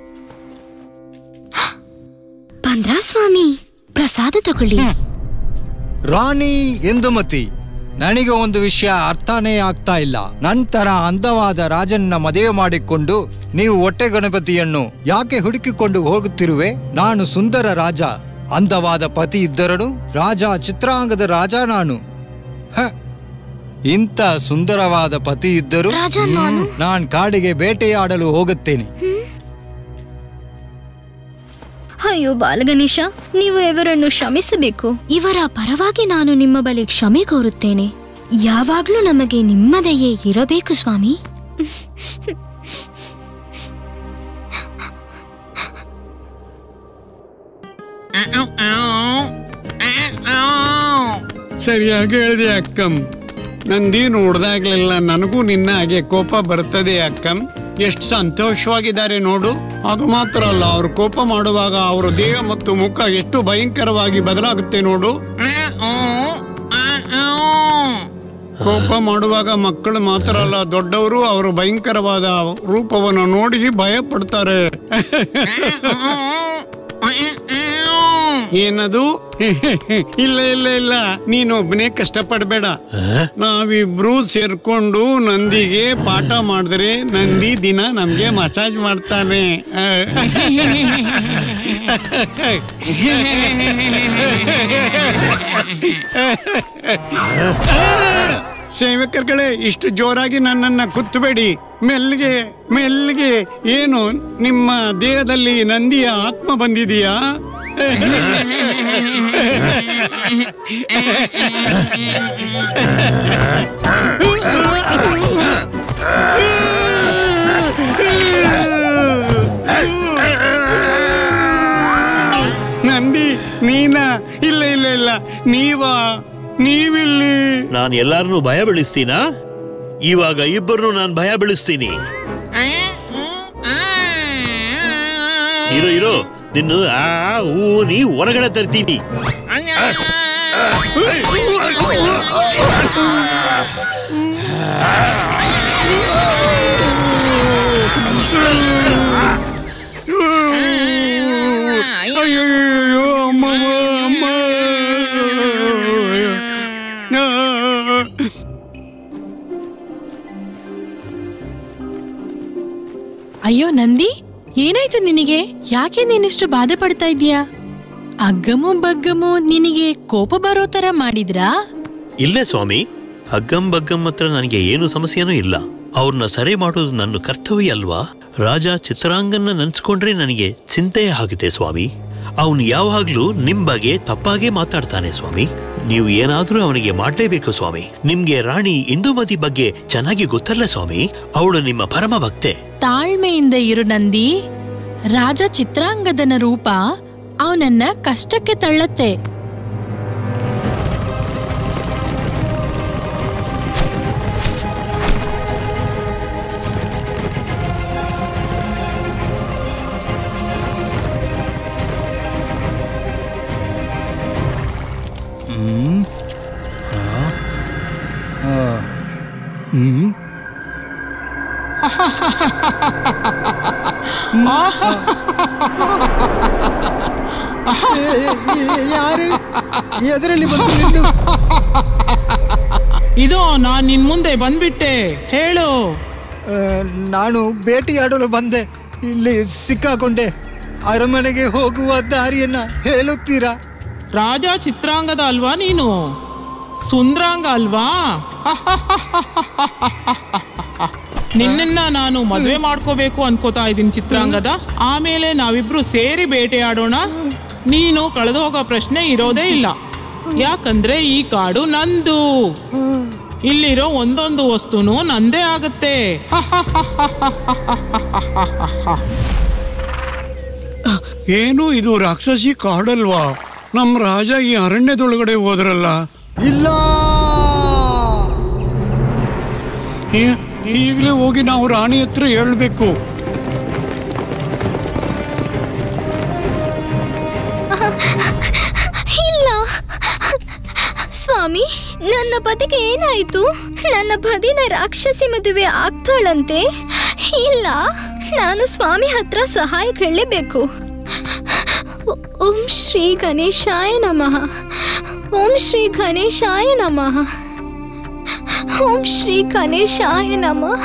ಬಂದ್ರಾ ಸ್ವಾಮಿ ಪ್ರಸಾದ ತಗೊಳ್ಳಿ ರಾಣಿ ಎಂದುಮತಿ ನನಗೆ ಒಂದು ವಿಷಯ ಅರ್ಥನೇ ಆಗ್ತಾ ಇಲ್ಲ ನಂತರ ಅಂದವಾದ ರಾಜನ್ನ ಮದುವೆ ಮಾಡಿಕೊಂಡು ನೀವು ಹೊಟ್ಟೆ ಗಣಪತಿಯನ್ನು ಯಾಕೆ ಹುಡುಕಿಕೊಂಡು ಹೋಗುತ್ತಿರುವೆ ನಾನು ಸುಂದರ ರಾಜ ಅಂದವಾದ ಪತಿ ಇದ್ದರನು ರಾಜ ಚಿತ್ರಾಂಗದ ರಾಜ ನಾನು ಹ, ಇಂಥ ಸುಂದರವಾದ ಪತಿ ಇದ್ದರೂ ರಾಜ ನಾನು ನಾನ್ ಕಾಡಿಗೆ ಬೇಟೆಯಾಡಲು ಹೋಗುತ್ತೇನೆ ಅಯ್ಯೋ ಬಾಲಗಣೇಶ ನೀವು ಇವರನ್ನು ಕ್ಷಮಿಸಬೇಕು ಇವರ ಪರವಾಗಿ ನಾನು ನಿಮ್ಮ ಬಳಿ ಕ್ಷಮೆ ಕೋರುತ್ತೇನೆ ಯಾವಾಗ್ಲೂ ನಮಗೆ ನಿಮ್ಮದೆಯೇ ಇರಬೇಕು ಸ್ವಾಮಿ ಸರಿಯಾಗಿ ಹೇಳಿದೆ ಅಕ್ಕಂ ನಂದಿ ನೋಡ್ದಾಗ್ಲೆಲ್ಲ ನನಗೂ ನಿನ್ನ ಹಾಗೆ ಕೋಪ ಬರ್ತದೆ ಅಕ್ಕಂ ಎಷ್ಟು ಸಂತೋಷವಾಗಿದ್ದಾರೆ ನೋಡು ಅದು ಮಾತ್ರ ಅಲ್ಲ ಅವರು ಕೋಪ ಮಾಡುವಾಗ ಅವರ ದೇಹ ಮತ್ತು ಮುಖ ಎಷ್ಟು ಭಯಂಕರವಾಗಿ ಬದಲಾಗುತ್ತೆ ನೋಡು ಕೋಪ ಮಾಡುವಾಗ ಮಕ್ಕಳು ಮಾತ್ರ ಅಲ್ಲ ದೊಡ್ಡವರು ಅವರು ಭಯಂಕರವಾದ ರೂಪವನ್ನು ನೋಡಿ ಭಯ ಪಡ್ತಾರೆ ಏನದು ಇಲ್ಲ ಇಲ್ಲ ಇಲ್ಲ ನೀನೊಬ್ಬನೇ ಕಷ್ಟಪಡಬೇಡ ನಾವಿಬ್ರು ಸೇರ್ಕೊಂಡು ನಂದಿಗೆ ಪಾಠ ಮಾಡಿದ್ರೆ ನಂದಿ ದಿನ ನಮ್ಗೆ ಮಸಾಜ್ ಮಾಡ್ತಾನೆ ಸೇವಕರುಗಳೇ ಇಷ್ಟು ಜೋರಾಗಿ ನನ್ನನ್ನ ಕುತ್ತಬೇಡಿ ಮೆಲ್ಗೆ ಮೆಲ್ಗೆ ಏನು ನಿಮ್ಮ ದೇಹದಲ್ಲಿ ನಂದಿಯ ಆತ್ಮ ಬಂದಿದೆಯಾ ನಂದಿ ನೀನಾ ಇಲ್ಲ ಇಲ್ಲ ಇಲ್ಲ ನೀವಾ ನೀವಿಲ್ಲಿ ನಾನು ಎಲ್ಲಾರನ್ನೂ ಭಯ ಬೀಳಿಸ್ತೀನಾ ಇವಾಗ ಇಬ್ಬರನ್ನು ನಾನು ಭಯ ಬೀಳಿಸ್ತೀನಿ ಇರೋ ಇರೋ ನಿನ್ನ ಆ ಊ ನೀ ಹೊರಗಡೆ ತರ್ತೀನಿ ಅಯ್ಯೋ ಅಮ್ಮವ್ವ, ಅಮ್ಮ ಆ. ಅಯ್ಯೋ ನಂದಿ ಏನಾಯ್ತು ನಿನಗೆ ಯಾಕೆ ನೀನಿಷ್ಟು ಬಾಧೆ ಪಡ್ತಾ ಇದೀಯಾ ಅಗ್ಗಮು ಬಗ್ಗಮು ನಿನಗೆ ಕೋಪ ಬರೋ ತರ ಮಾಡಿದ್ರಾ ಇಲ್ಲೇ ಸ್ವಾಮಿ ಹಗ್ಗಂ ಬಗ್ಗಂ ಹತ್ರ ನನಗೆ ಏನು ಸಮಸ್ಯೆನೂ ಇಲ್ಲ ಅವ್ರನ್ನ ಸರಿ ಮಾಡೋದು ನನ್ನ ಕರ್ತವ್ಯ ಅಲ್ವಾ ರಾಜ ಚಿತ್ರಾಂಗನ್ನ ನೆನ್ಸ್ಕೊಂಡ್ರೆ ನನಗೆ ಚಿಂತೆ ಆಗುತ್ತೆ ಸ್ವಾಮಿ ಅವನು ಯಾವಾಗ್ಲೂ ನಿಮ್ ಬಗ್ಗೆ ತಪ್ಪಾಗೆ ಮಾತಾಡ್ತಾನೆ ಸ್ವಾಮಿ ನೀವು ಏನಾದ್ರೂ ಅವನಿಗೆ ಮಾಡ್ಲೇಬೇಕು ಸ್ವಾಮಿ ನಿಮ್ಗೆ ರಾಣಿ ಇಂದುಮತಿ ಬಗ್ಗೆ ಚೆನ್ನಾಗಿ ಗೊತ್ತಲ್ಲ ಸ್ವಾಮಿ ಅವಳು ನಿಮ್ಮ ಪರಮ ಭಕ್ತೆ ತಾಳ್ಮೆಯಿಂದ ಇರು ನಂದಿ ರಾಜ ಚಿತ್ರಾಂಗದನ ರೂಪ ಅವನನ್ನ ಕಷ್ಟಕ್ಕೆ ತಳ್ಳತ್ತೆ ಹ್ಮ್ ಆ, ಆ, ಹ್ಮ್ ಯಾರು ಎದರಲ್ಲಿ ಬಂತು ನಿಂದು ಇದು ನಾನ್ ನಿನ್ ಮುಂದೆ ಬಂದ್ಬಿಟ್ಟೆ ಹೇಳು ಆ, ನಾನು ಭೇಟಿಯಾಡಲು ಬಂದೆ ಇಲ್ಲಿ ಸಿಕ್ಕಾಕೊಂಡೆ ಅರಮನೆಗೆ ಹೋಗುವ ದಾರಿಯನ್ನ ಹೇಳುತ್ತೀರಾ ರಾಜ ಚಿತ್ರಾಂಗದ ಅಲ್ವಾ ನೀನು ಸುಂದ್ರಾಂಗ ಅಲ್ವಾ ನಿನ್ನನ್ನ ನಾನು ಮದುವೆ ಮಾಡ್ಕೋಬೇಕು ಅನ್ಕೋತಾ ಇದ್ದೀನಿ ಚಿತ್ರಾಂಗದ ಆಮೇಲೆ ನಾವಿಬ್ರು ಸೇರಿ ಬೇಟೆಯಾಡೋಣ ನೀನು ಕಳೆದು ಹೋಗೋ ಪ್ರಶ್ನೆ ಇರೋದೇ ಇಲ್ಲ ಯಾಕಂದ್ರೆ ಈ ಕಾಡು ನಂದು ಇಲ್ಲಿರೋ ಒಂದೊಂದು ವಸ್ತುನು ನಂದೇ ಆಗತ್ತೆ ಏನು ಇದು ರಾಕ್ಷಸಿ ಕಾಡಲ್ವಾ ನಮ್ಮ ರಾಜ ಈ ಅರಣ್ಯದೊಳಗಡೆ ಹೋದ್ರಲ್ಲ ಇಲ್ಲ ಈ- ಈಗಲೇ ಹೋಗಿ ನಾವು ರಾಣಿ ಹತ್ರ ಹೇಳ್ಬೇಕು ಇಲ್ಲ ಸ್ವಾಮಿ ನನ್ನ ಪತಿಗೆ ಏನಾಯ್ತು ನನ್ನ ಪದಿನ ರಾಕ್ಷಸಿ ಮದುವೆ ಆಗ್ತಾಳಂತೆ ಇಲ್ಲ ನಾನು ಸ್ವಾಮಿ ಹತ್ರ ಸಹಾಯ ಕೇಳಲೇಬೇಕು ಓಂ ಶ್ರೀ ಗಣೇಶಾಯ ನಮಃ ಓಂ ಶ್ರೀ ಗಣೇಶಾಯ ನಮಃ ಓಂ ಶ್ರೀ ಗಣೇಶಾಯ ನಮಃ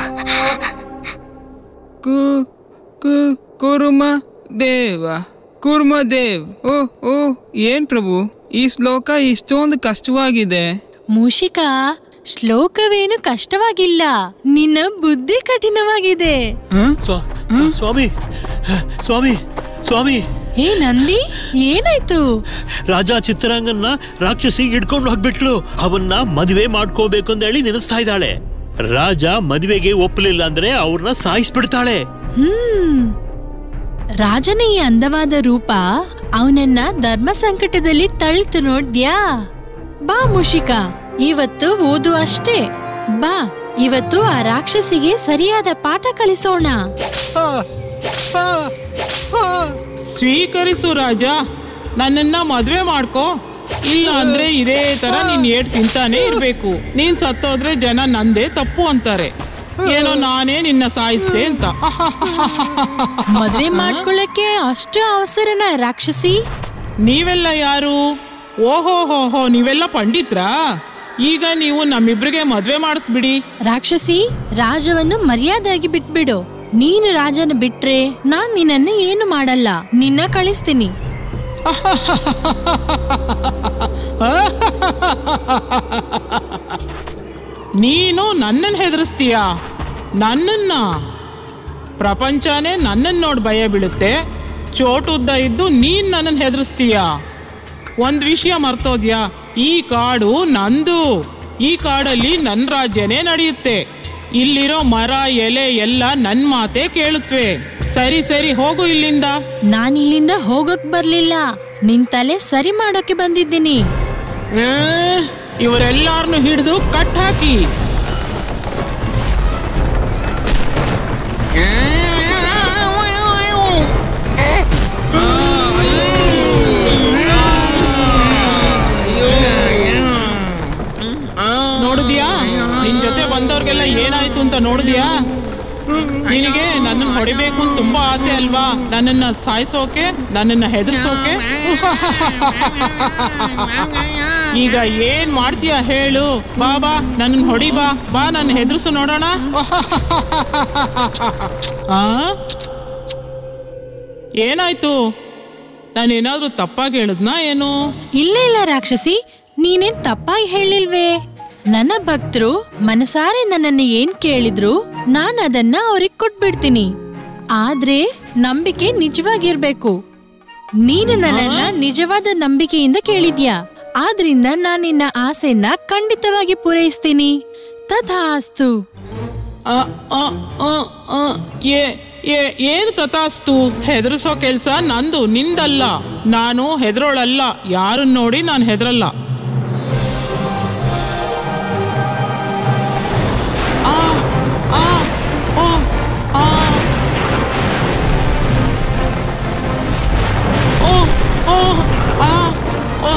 ಕು ಕು ಕುರ್ಮ ದೇವ ಕುರ್ಮ ದೇವ್ ಓ ಓ ಏನ್ ಪ್ರಭು ಈ ಶ್ಲೋಕ ಇಷ್ಟೊಂದು ಕಷ್ಟವಾಗಿದೆ ಮೂಷಿಕಾ ಶ್ಲೋಕವೇನು ಕಷ್ಟವಾಗಿಲ್ಲ ನಿನ್ನ ಬುದ್ಧಿ ಕಠಿಣವಾಗಿದೆ ಸ್ವಾ- ಸ್ವಾಮಿ ಸ್ವಾಮಿ ಸ್ವಾಮಿ ಏ ನಂದಿ ಏನಾಯ್ತು ರಾಜ ಚಿತ್ರಾಂಗನ್ನ ರಾಕ್ಷಸಿ ಹಿಡ್ಕೊಂಡು ಹೋಗ್ಬಿಟ್ಲು ಅವನ್ನ ಮದುವೆ ಮಾಡ್ಕೋಬೇಕು ಅಂತ ಹೇಳಿ ನೆನೆಸ್ತಾ ಇದ್ದಾಳೆ ರಾಜ ಮದುವೆಗೆ ಒಪ್ಪಲಿಲ್ಲ ಅಂದ್ರೆ ಅವ್ರನ್ನ ಸಾಯಿಸ್ಬಿಡ್ತಾಳೆ ಹ್ಮ್ ರಾಜನ ಈ ಅಂದವಾದ ರೂಪ ಅವನನ್ನ ಧರ್ಮ ಸಂಕಟದಲ್ಲಿ ತಳ್ತು ನೋಡ್ದ್ಯಾ ಬಾ ಮುಷಿಕ ಇವತ್ತು ಓದು ಅಷ್ಟೇ ಬಾ ಇವತ್ತು ಆ ರಾಕ್ಷಸಿಗೆ ಸರಿಯಾದ ಪಾಠ ಕಲಿಸೋಣ ಆ, ಆ, ಆ. ಸ್ವೀಕರಿಸು ರಾಜ ನನ್ನನ್ನ ಮದ್ವೆ ಮಾಡ್ಕೋ ಇಲ್ಲ ಅಂದ್ರೆ ಇದೇ ತರ ನೀನ್ ಏಟ್ ತಿಂತಾನೆ ಇರ್ಬೇಕು ನೀನ್ ಸತ್ತೋದ್ರೆ ಜನ ನಂದೇ ತಪ್ಪು ಅಂತಾರೆ ಏನೋ ನಾನೇ ನಿನ್ನ ಸಾಯಿಸ್ದೆ ಅಂತ ಮದ್ವೆ ಮಾಡ್ಕೊಳ್ಳಕ್ಕೆ ಅಷ್ಟು ಅವಸರನ ರಾಕ್ಷಸಿ ನೀವೆಲ್ಲ ಯಾರು ಓಹೋ ಹೋ ಹೋ ನೀವೆಲ್ಲ ಪಂಡಿತ್ರಾ ಈಗ ನೀವು ನಮ್ಮಿಬ್ರಿಗೆ ಮದ್ವೆ ಮಾಡಿಸ್ಬಿಡಿ ರಾಕ್ಷಸಿ ರಾಜವನ್ನು ಮರ್ಯಾದೆಯಾಗಿ ಬಿಟ್ಬಿಡು ನೀನು ರಾಜನ ಬಿಟ್ರೆ ನಾನ್ ನಿನ್ನನ್ನ ಏನು ಮಾಡಲ್ಲ ನಿನ್ನ ಕಳಿಸ್ತೀನಿ ನೀನು ನನ್ನನ್ನು ಹೆದರಿಸ್ತೀಯ ನನ್ನನ್ನ ಪ್ರಪಂಚನೇ ನನ್ನನ್ನು ನೋಡಿ ಭಯ ಬೀಳುತ್ತೆ ಚೋಟುದ್ದ ಇದ್ದು ನೀನ್ ನನ್ನನ್ನು ಹೆದರಿಸ್ತೀಯ ಒಂದ್ ವಿಷಯ ಮರ್ತೋದ್ಯಾ ಈ ಕಾಡು ನಂದು ಈ ಕಾಡಲ್ಲಿ ನನ್ನ ರಾಜ್ಯನೇ ನಡೆಯುತ್ತೆ ಇಲ್ಲಿರೋ ಮರ ಎಲೆ ಎಲ್ಲ ನನ್ನ ಮಾತೆ ಕೇಳುತ್ತವೆ ಸರಿ ಸರಿ ಹೋಗು ಇಲ್ಲಿಂದ ನಾನ್ ಇಲ್ಲಿಂದ ಹೋಗಕ್ ಬರ್ಲಿಲ್ಲ ನಿನ್ ತಲೆ ಸರಿ ಮಾಡೋಕೆ ಬಂದಿದ್ದೀನಿ ಏ, ಇವರೆಲ್ಲಾರನ್ನು ಹಿಡಿದು ಕಟ್ ಹಾಕಿ ನೋಡಿದ್ಯಾ ನಿನ್ ಜೊತೆ ಬಂದವ್ರಿಗೆಲ್ಲ ಏನಾಯ್ತು ಅಂತ ನೋಡಿದ್ಯಾ ನಿನಗೆ ನನ್ನನ್ನು ಹೊಡಿಬೇಕು ಅಂತ ತುಂಬಾ ಆಸೆ ಅಲ್ವಾ ನನ್ನನ್ನ ಸಾಯಿಸೋಕೆ ನನ್ನನ್ನ ಹೆದರ್ಸೋಕೆ ಈಗ ಏನ್ ಮಾಡ್ತೀಯ ಹೇಳು ಬಾ ಬಾ ನನ್ನನ್ನು ಹೊಡಿ ಬಾ ಬಾ ನನ್ನ ಹೆದರ್ಸು ನೋಡೋಣ ಆ? ಏನಾಯ್ತು ನಾನೇನಾದ್ರೂ ತಪ್ಪಾಗಿ ಹೇಳಿದ್ನಾ ಏನು ಇಲ್ಲ ಇಲ್ಲ ರಾಕ್ಷಸಿ ನೀನೇನ್ ತಪ್ಪಾಗಿ ಹೇಳಿಲ್ವೇ ನನ್ನ ಭಕ್ತರು ಮನಸಾರೆ ನನ್ನನ್ನು ಏನ್ ಕೇಳಿದ್ರು ನಾನ್ ಅದನ್ನ ಅವ್ರಿಗೆ ಕೊಟ್ಬಿಡ್ತೀನಿ ಆದ್ರೆ ನಂಬಿಕೆ ನಿಜವಾಗಿರ್ಬೇಕು ನೀನು ನನ್ನನ್ನ ನಿಜವಾದ ನಂಬಿಕೆಯಿಂದ ಕೇಳಿದ್ಯಾ ಆದ್ರಿಂದ ನಾನ್ ನಿನ್ನ ಆಸೆನ ಖಂಡಿತವಾಗಿ ಪೂರೈಸ್ತೀನಿ ತಥಾಸ್ತು ಆ, ಆ, ಆ, ಆ, ಏ ಏ ಏನು ತಥಾಸ್ತು ಹೆದರ್ಸೋ ಕೆಲ್ಸ ನಂದು ನಿಂದಲ್ಲ ನಾನು ಹೆದರೋಳಲ್ಲ ಯಾರನ್ನ ನೋಡಿ ನಾನು ಹೆದರಲ್ಲ ಆ, ಆ, ಓ, ಆ. ಓ, ಓ, ಆ, ಆ.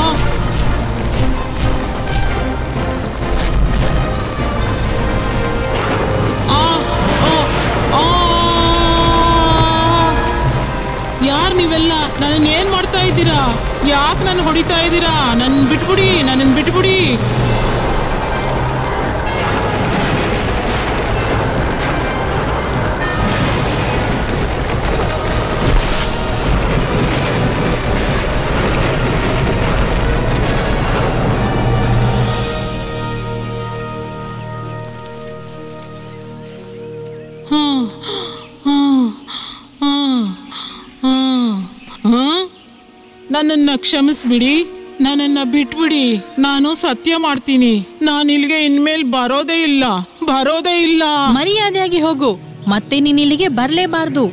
ಆ, ಆ, ಆ. ಯಾರ್ ನೀವೆಲ್ಲ ನನ್ನ ಏನ್ ಮಾಡ್ತಾ ಇದ್ದೀರಾ ಯಾಕೆ ನನ್ನ ಹೊಡಿತಾ ಇದ್ದೀರಾ ನನ್ ಬಿಟ್ಬಿಡಿ ನನ್ನ ಬಿಟ್ಬಿಡಿ ಹ್ಮ್, ಹ್ಮ್, ಹ್ಮ್, ಹ್ಮ್, ಹ್ಮ್. ನನ್ನನ್ನ ಕ್ಷಮಿಸ್ಬಿಡಿ ನನ್ನನ್ನ ಬಿಟ್ಬಿಡಿ ನಾನು ಸತ್ಯ ಮಾಡ್ತೀನಿ ನಾನು ಇಲ್ಲಿಗೆ ಇನ್ಮೇಲ್ ಬರೋದೇ ಇಲ್ಲ ಬರೋದೇ ಇಲ್ಲ ಮರ್ಯಾದೆಯಾಗಿ ಹೋಗು ಮತ್ತೆ ನೀನ್ ಇಲ್ಲಿಗೆ ಬರ್ಲೇಬಾರ್ದು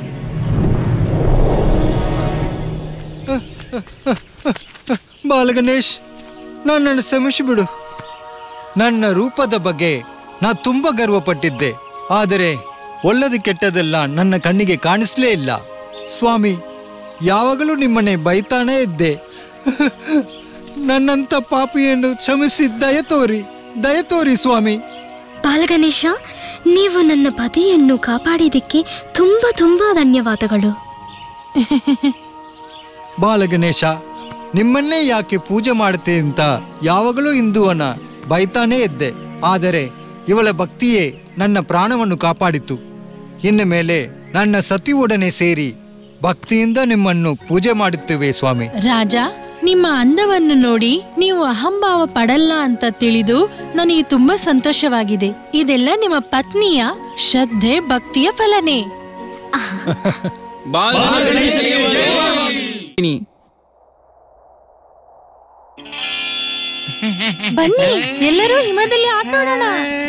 ಬಾಲಗಣೇಶ್ ನನ್ನನ್ನು ಕ್ಷಮಿಸಿಬಿಡು ನನ್ನ ರೂಪದ ಬಗ್ಗೆ ನಾ ತುಂಬ ಗರ್ವಪಟ್ಟಿದ್ದೆ ಆದರೆ ಒಳ್ಳೆದು ಕೆಟ್ಟದೆಲ್ಲ ನನ್ನ ಕಣ್ಣಿಗೆ ಕಾಣಿಸ್ಲೇ ಇಲ್ಲ ಸ್ವಾಮಿ ಯಾವಾಗಲೂ ನಿಮ್ಮನ್ನೇ ಬೈತಾನೇ ಇದ್ದೆ ನನ್ನಂಥ ಪಾಪಿಯನ್ನು ಕ್ಷಮಿಸಿ ದಯ ತೋರಿ ದಯ ತೋರಿ ಸ್ವಾಮಿ ಬಾಲಗಣೇಶ ನೀವು ನನ್ನ ಪತಿಯನ್ನು ಕಾಪಾಡಿದ್ದಕ್ಕೆ ತುಂಬ ತುಂಬ ಧನ್ಯವಾದಗಳು ಬಾಲಗಣೇಶ ನಿಮ್ಮನ್ನೇ ಯಾಕೆ ಪೂಜೆ ಮಾಡುತ್ತೆ ಅಂತ ಯಾವಾಗಲೂ ಹಿಂದುವನ ಬೈತಾನೇ ಇದ್ದೆ ಆದರೆ ಇವಳ ಭಕ್ತಿಯೇ ನನ್ನ ಪ್ರಾಣವನ್ನು ಕಾಪಾಡಿತು ಇನ್ನು ಮೇಲೆ ನನ್ನ ಸತಿಯೊಡನೆ ಸೇರಿ ಭಕ್ತಿಯಿಂದ ನಿಮ್ಮನ್ನು ಪೂಜೆ ಮಾಡುತ್ತೇವೆ ಸ್ವಾಮಿ ರಾಜ ನಿಮ್ಮ ಅಂದವನ್ನು ನೋಡಿ ನೀವು ಅಹಂಭಾವ ಪಡಲ್ಲ ಅಂತ ತಿಳಿದು ನನಗೆ ತುಂಬಾ ಸಂತೋಷವಾಗಿದೆ ಇದೆಲ್ಲ ನಿಮ್ಮ ಪತ್ನಿಯ ಶ್ರದ್ಧೆ ಭಕ್ತಿಯ ಫಲನೇ ಬನ್ನಿ ಎಲ್ಲರೂ ಹಿಮದಲ್ಲಿ ಆಟ ಆಡೋಣ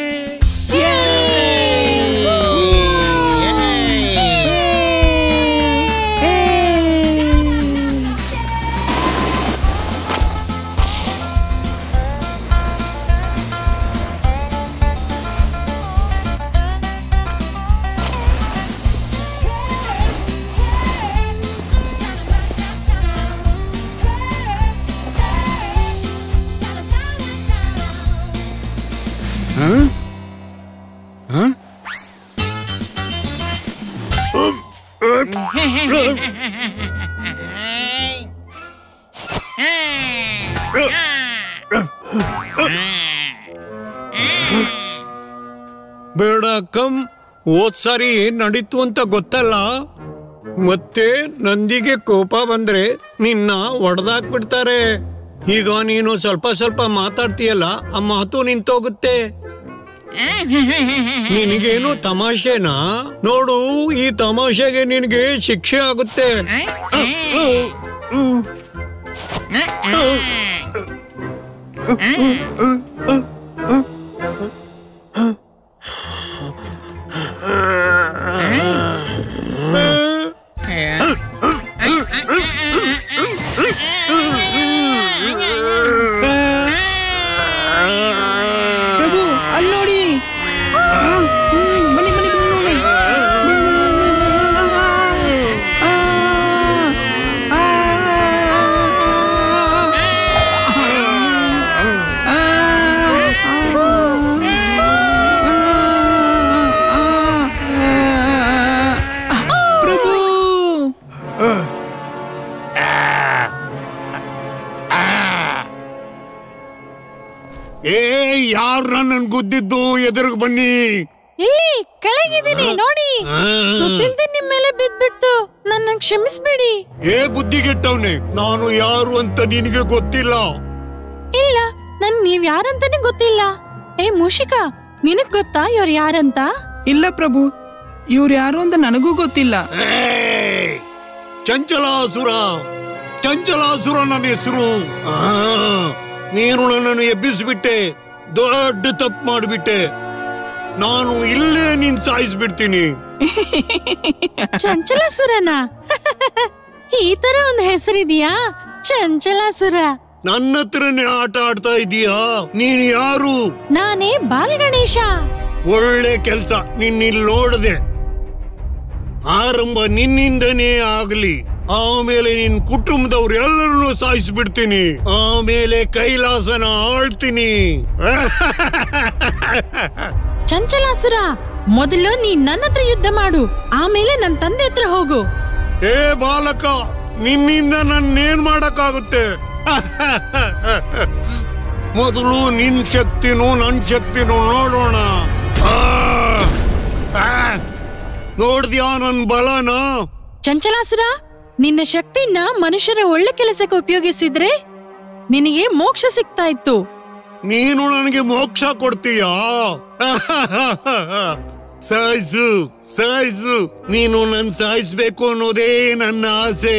ಬೇಡ ಅಕ್ಕಂ ಹೋದ್ ಸಾರಿ ಏನ್ ನಡೀತು ಅಂತ ಗೊತ್ತಲ್ಲ ಮತ್ತೆ ನಂದಿಗೆ ಕೋಪ ಬಂದ್ರೆ ನಿನ್ನ ಒಡೆದಾಕ್ಬಿಡ್ತಾರೆ ಈಗ ನೀನು ಸ್ವಲ್ಪ ಸ್ವಲ್ಪ ಮಾತಾಡ್ತೀಯಲ್ಲ ಆ ಮಾತು ನಿಂತೋಗುತ್ತೆ ನಿನಗೇನು ತಮಾಷೆನಾ ನೋಡು ಈ ತಮಾಷೆಗೆ ನಿನಗೆ ಶಿಕ್ಷೆ ಆಗುತ್ತೆ ಪ್ರಭು ಅಲ್ಲಿ ನೋಡಿ ಆ, ಹ್ಮ್, ಬನ್ನಿ ಬನ್ನಿ ಬನ್ನಿ ನೋಡಿ ಆ, ಆ, ಪ್ರಭು ಏ ಯಾರು ನನ್ನನ್ ಗುದ್ದಿದ್ದು ಎದುರಿಗೆ ಬನ್ನಿ ಇಲ್ಲಿ ಕೆಳಗಿದ್ದೀನಿ ನೋಡಿ ಗೊತ್ತಿಲ್ದೆ ನಿಮ್ ಮೇಲೆ ಬಿದ್ಬಿಡ್ತು ನನ್ನ ಕ್ಷಮಿಸ್ಬೇಡಿ ಏ ಬುದ್ಧಿಗೆಟ್ಟವ್ನೆ ನಾನು ಯಾರು ಅಂತ ನಿನಗೆ ಗೊತ್ತಿಲ್ಲ ಇಲ್ಲ ನನ್ ನೀವ್ ಯಾರಂತಾನೆ ಗೊತ್ತಿಲ್ಲ ಏ ಮೂಷಿಕ ನಿನಗ್ ಗೊತ್ತಾ ಇವ್ರು ಯಾರಂತ ಇಲ್ಲ ಪ್ರಭು ಇವ್ರು ಯಾರು ಅಂತ ನನಗೂ ಗೊತ್ತಿಲ್ಲ ಏಯ್! ಚಂಚಲಾಸುರ ಚಂಚಲಾಸುರ ನನ್ನ ಹೆಸರು ಆ, ನೀನು ನನ್ನನ್ನು ಎಬ್ಬಿಸ್ಬಿಟ್ಟೆ ದೊಡ್ಡ ತಪ್ಪು ಮಾಡಿಬಿಟ್ಟೆ ನಾನು ಇಲ್ಲೇ ನೀನ್ ಸಾಯಿಸ್ಬಿಡ್ತೀನಿ ಚಂಚಲಾಸುರನ ಈ ತರ ಒಂದ್ ಹೆಸರಿದ್ಯಾ ಚಂಚಲಾಸುರ ನನ್ನ ಹತ್ರನೇ ಆಟ ಆಡ್ತಾ ಇದೀಯಾ ನೀನು ಯಾರು ನಾನೇ ಬಾಲ್ ಗಣೇಶ ಒಳ್ಳೆ ಕೆಲ್ಸ ನಿನ್ನಿಲ್ ನೋಡದೆ ಆರಂಭ ನಿನ್ನಿಂದನೇ ಆಗಲಿ ಆಮೇಲೆ ನಿನ್ ಕುಟುಂಬದವ್ರು ಎಲ್ಲರನ್ನೂ ಸಾಯಿಸ್ಬಿಡ್ತೀನಿ ಆಮೇಲೆ ಕೈಲಾಸನ ಆಳ್ತೀನಿ ಚಂಚಲಾಸುರ ಮೊದಲು ನೀನ್ ನನ್ನ ಹತ್ರ ಯುದ್ಧ ಮಾಡು ಆಮೇಲೆ ನನ್ ತಂದೆ ಹತ್ರ ಹೋಗು ಏ ಬಾಲಕ ನಿನ್ನಿಂದ ನನ್ನೇನ್ ಮಾಡಕ್ಕಾಗುತ್ತೆ ಮೊದಲು ನಿನ್ ಶಕ್ತಿನೂ ನನ್ ಶಕ್ತಿನೂ ನೋಡೋಣ ಆ! ಆ! ನೋಡ್ದ್ಯಾ ನನ್ ಬಲನ ಚಂಚಲಾಸುರ ನಿನ್ನ ಶಕ್ತಿನ ಮನುಷ್ಯರ ಒಳ್ಳೆ ಕೆಲಸಕ್ಕೆ ಉಪಯೋಗಿಸಿದ್ರೆ ನಿನಗೆ ಮೋಕ್ಷ ಸಿಗ್ತಾ ಇತ್ತು ನೀನು ನನಗೆ ಮೋಕ್ಷ ಕೊಡ್ತೀಯಾ ಸಾಯಿಸು ಸಾಯಿಸು ನೀನು ನನ್ ಸಾಯಿಸ್ಬೇಕು ಅನ್ನೋದೇ ನನ್ನ ಆಸೆ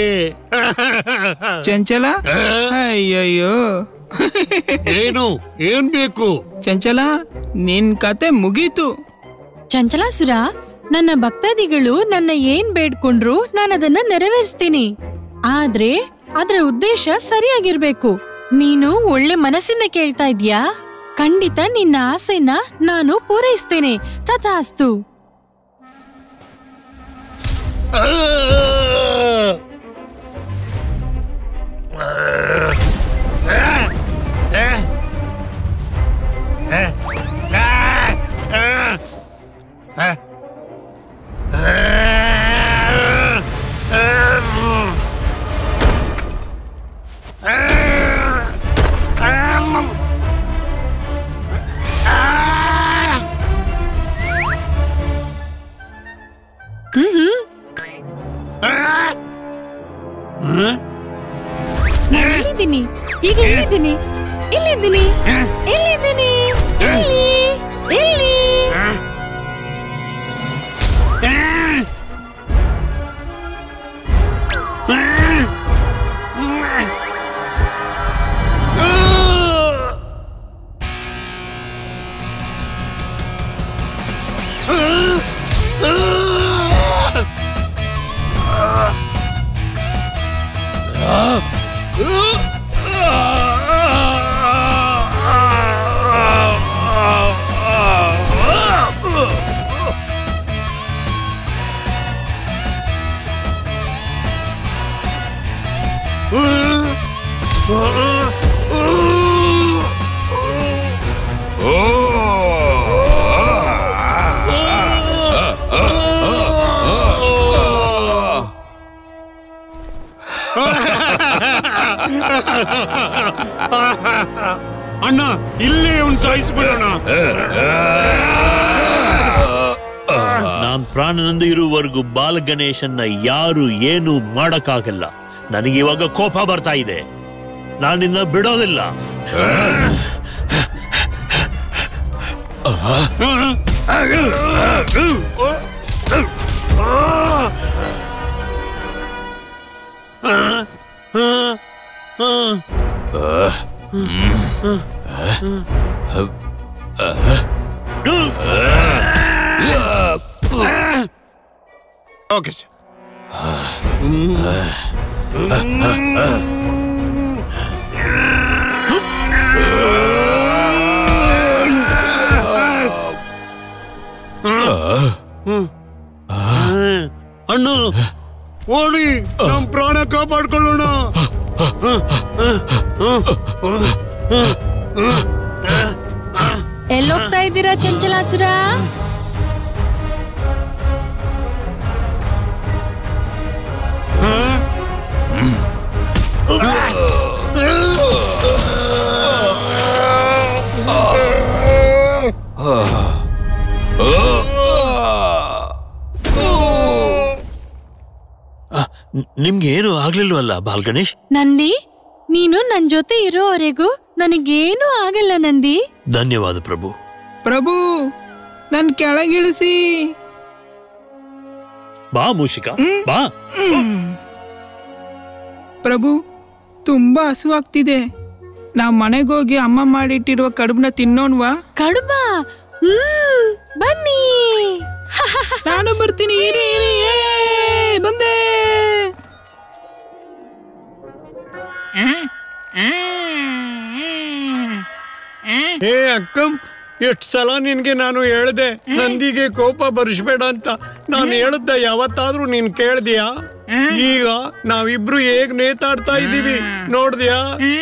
ಚಂಚಲ ಅಯ್ಯಯ್ಯೋ ಏನು ಏನ್ ಬೇಕು ಚಂಚಲ ನಿನ್ ಕತೆ ಮುಗೀತು ಚಂಚಲಾಸುರ ನನ್ನ ಭಕ್ತಾದಿಗಳು ನನ್ನ ಏನ್ ಬೇಡ್ಕೊಂಡ್ರು ನಾನು ಅದನ್ನ ನೆರವೇರಿಸ್ತೀನಿ ಆದ್ರೆ ಅದ್ರ ಉದ್ದೇಶ ಸರಿಯಾಗಿರ್ಬೇಕು ನೀನು ಒಳ್ಳೆ ಮನಸ್ಸಿಂದ ಕೇಳ್ತಾ ಇದ್ಯಾ ಖಂಡಿತ ನಿನ್ನ ಆಸೆನ ನಾನು ಪೂರೈಸ್ತೇನೆ ತಥಾಸ್ತು ನಾನು ಎಲ್ಲಿದ್ದೀನಿ ಈಗ ಎಲ್ಲಿದ್ದೀನಿ ಇಲ್ಲಿದ್ದೀನಿ ಇಲ್ಲಿದ್ದೀನಿ ಇಲ್ಲಿ ಇಲ್ಲಿ ಅಣ್ಣ ಇಲ್ಲೇ ಅವ್ನ್ ಸಾಯಿಸ್ಬಿಡೋಣ ನಾನ್ ಪ್ರಾಣನಂದು ಇರುವವರೆಗೂ ಬಾಲ ಗಣೇಶನ್ನ ಯಾರು ಏನು ಮಾಡಕ್ಕಾಗಲ್ಲ ನನಗೆ ಇವಾಗ ಕೋಪ ಬರ್ತಾ ಇದೆ ನಾನಿನ್ನ ಬಿಡೋದಿಲ್ಲ ಓಕೆ ಸರ್ ಅಣ್ಣ ಓಡಿ ನಮ್ ಪ್ರಾಣ ಕಾಪಾಡ್ಕೊಳ್ಳೋಣ ಎಲ್ಲೋಗ್ತಾ ಇದ್ದೀರಾ ಚಂಚಲಾಸುರ ನಿಮ್ಗೆ ಏನು ಆಗ್ಲಿಲ್ವಲ್ಲ ಬಾಲ್ ಗಣೇಶ್ ನಂದಿ ನೀನು ನನ್ ಜೊತೆ ಇರೋವರೆಗೂ ನನಗೇನೂ ಆಗಲ್ಲ ನಂದಿ ಧನ್ಯವಾದ ಪ್ರಭು ಪ್ರಭು ನನ್ ಕೆಳಗಿಳಿಸಿ ಬಾ ಮೂಷಿಕ ಬಾ ಪ್ರಭು ತುಂಬಾ ಹಸುವಾಗ್ತಿದೆ ನಾ ಮನೆಗೋಗಿ ಅಮ್ಮ ಮಾಡಿಟ್ಟಿರುವ ಕಡುಬನ್ನ ತಿನ್ನೋಣ್ವಾ ಕಡುಬ ಹ್ಮ್ ಬನ್ನಿ ನಾನು ಬರ್ತೀನಿ ಇರಿ ಇರಿ ಏ, ಬಂದೆ ಏ ಅಕ್ಕಂ ಎಷ್ಟ್ ಸಲ ನಿನ್ಗೆ ನಾನು ಹೇಳ್ದೆ ನಂದಿಗೆ ಕೋಪ ಬರ್ಸ್ಬೇಡ ಅಂತ ನಾನು ಹೇಳ್ದ ಯಾವತ್ತಾದ್ರೂ ನೀನ್ ಕೇಳ್ದ್ಯಾ ಈಗ ನಾವಿಬ್ರು ಹೇಗ್ ನೇತಾಡ್ತಾ ಇದೀವಿ ನೋಡ್ದ್ಯಾ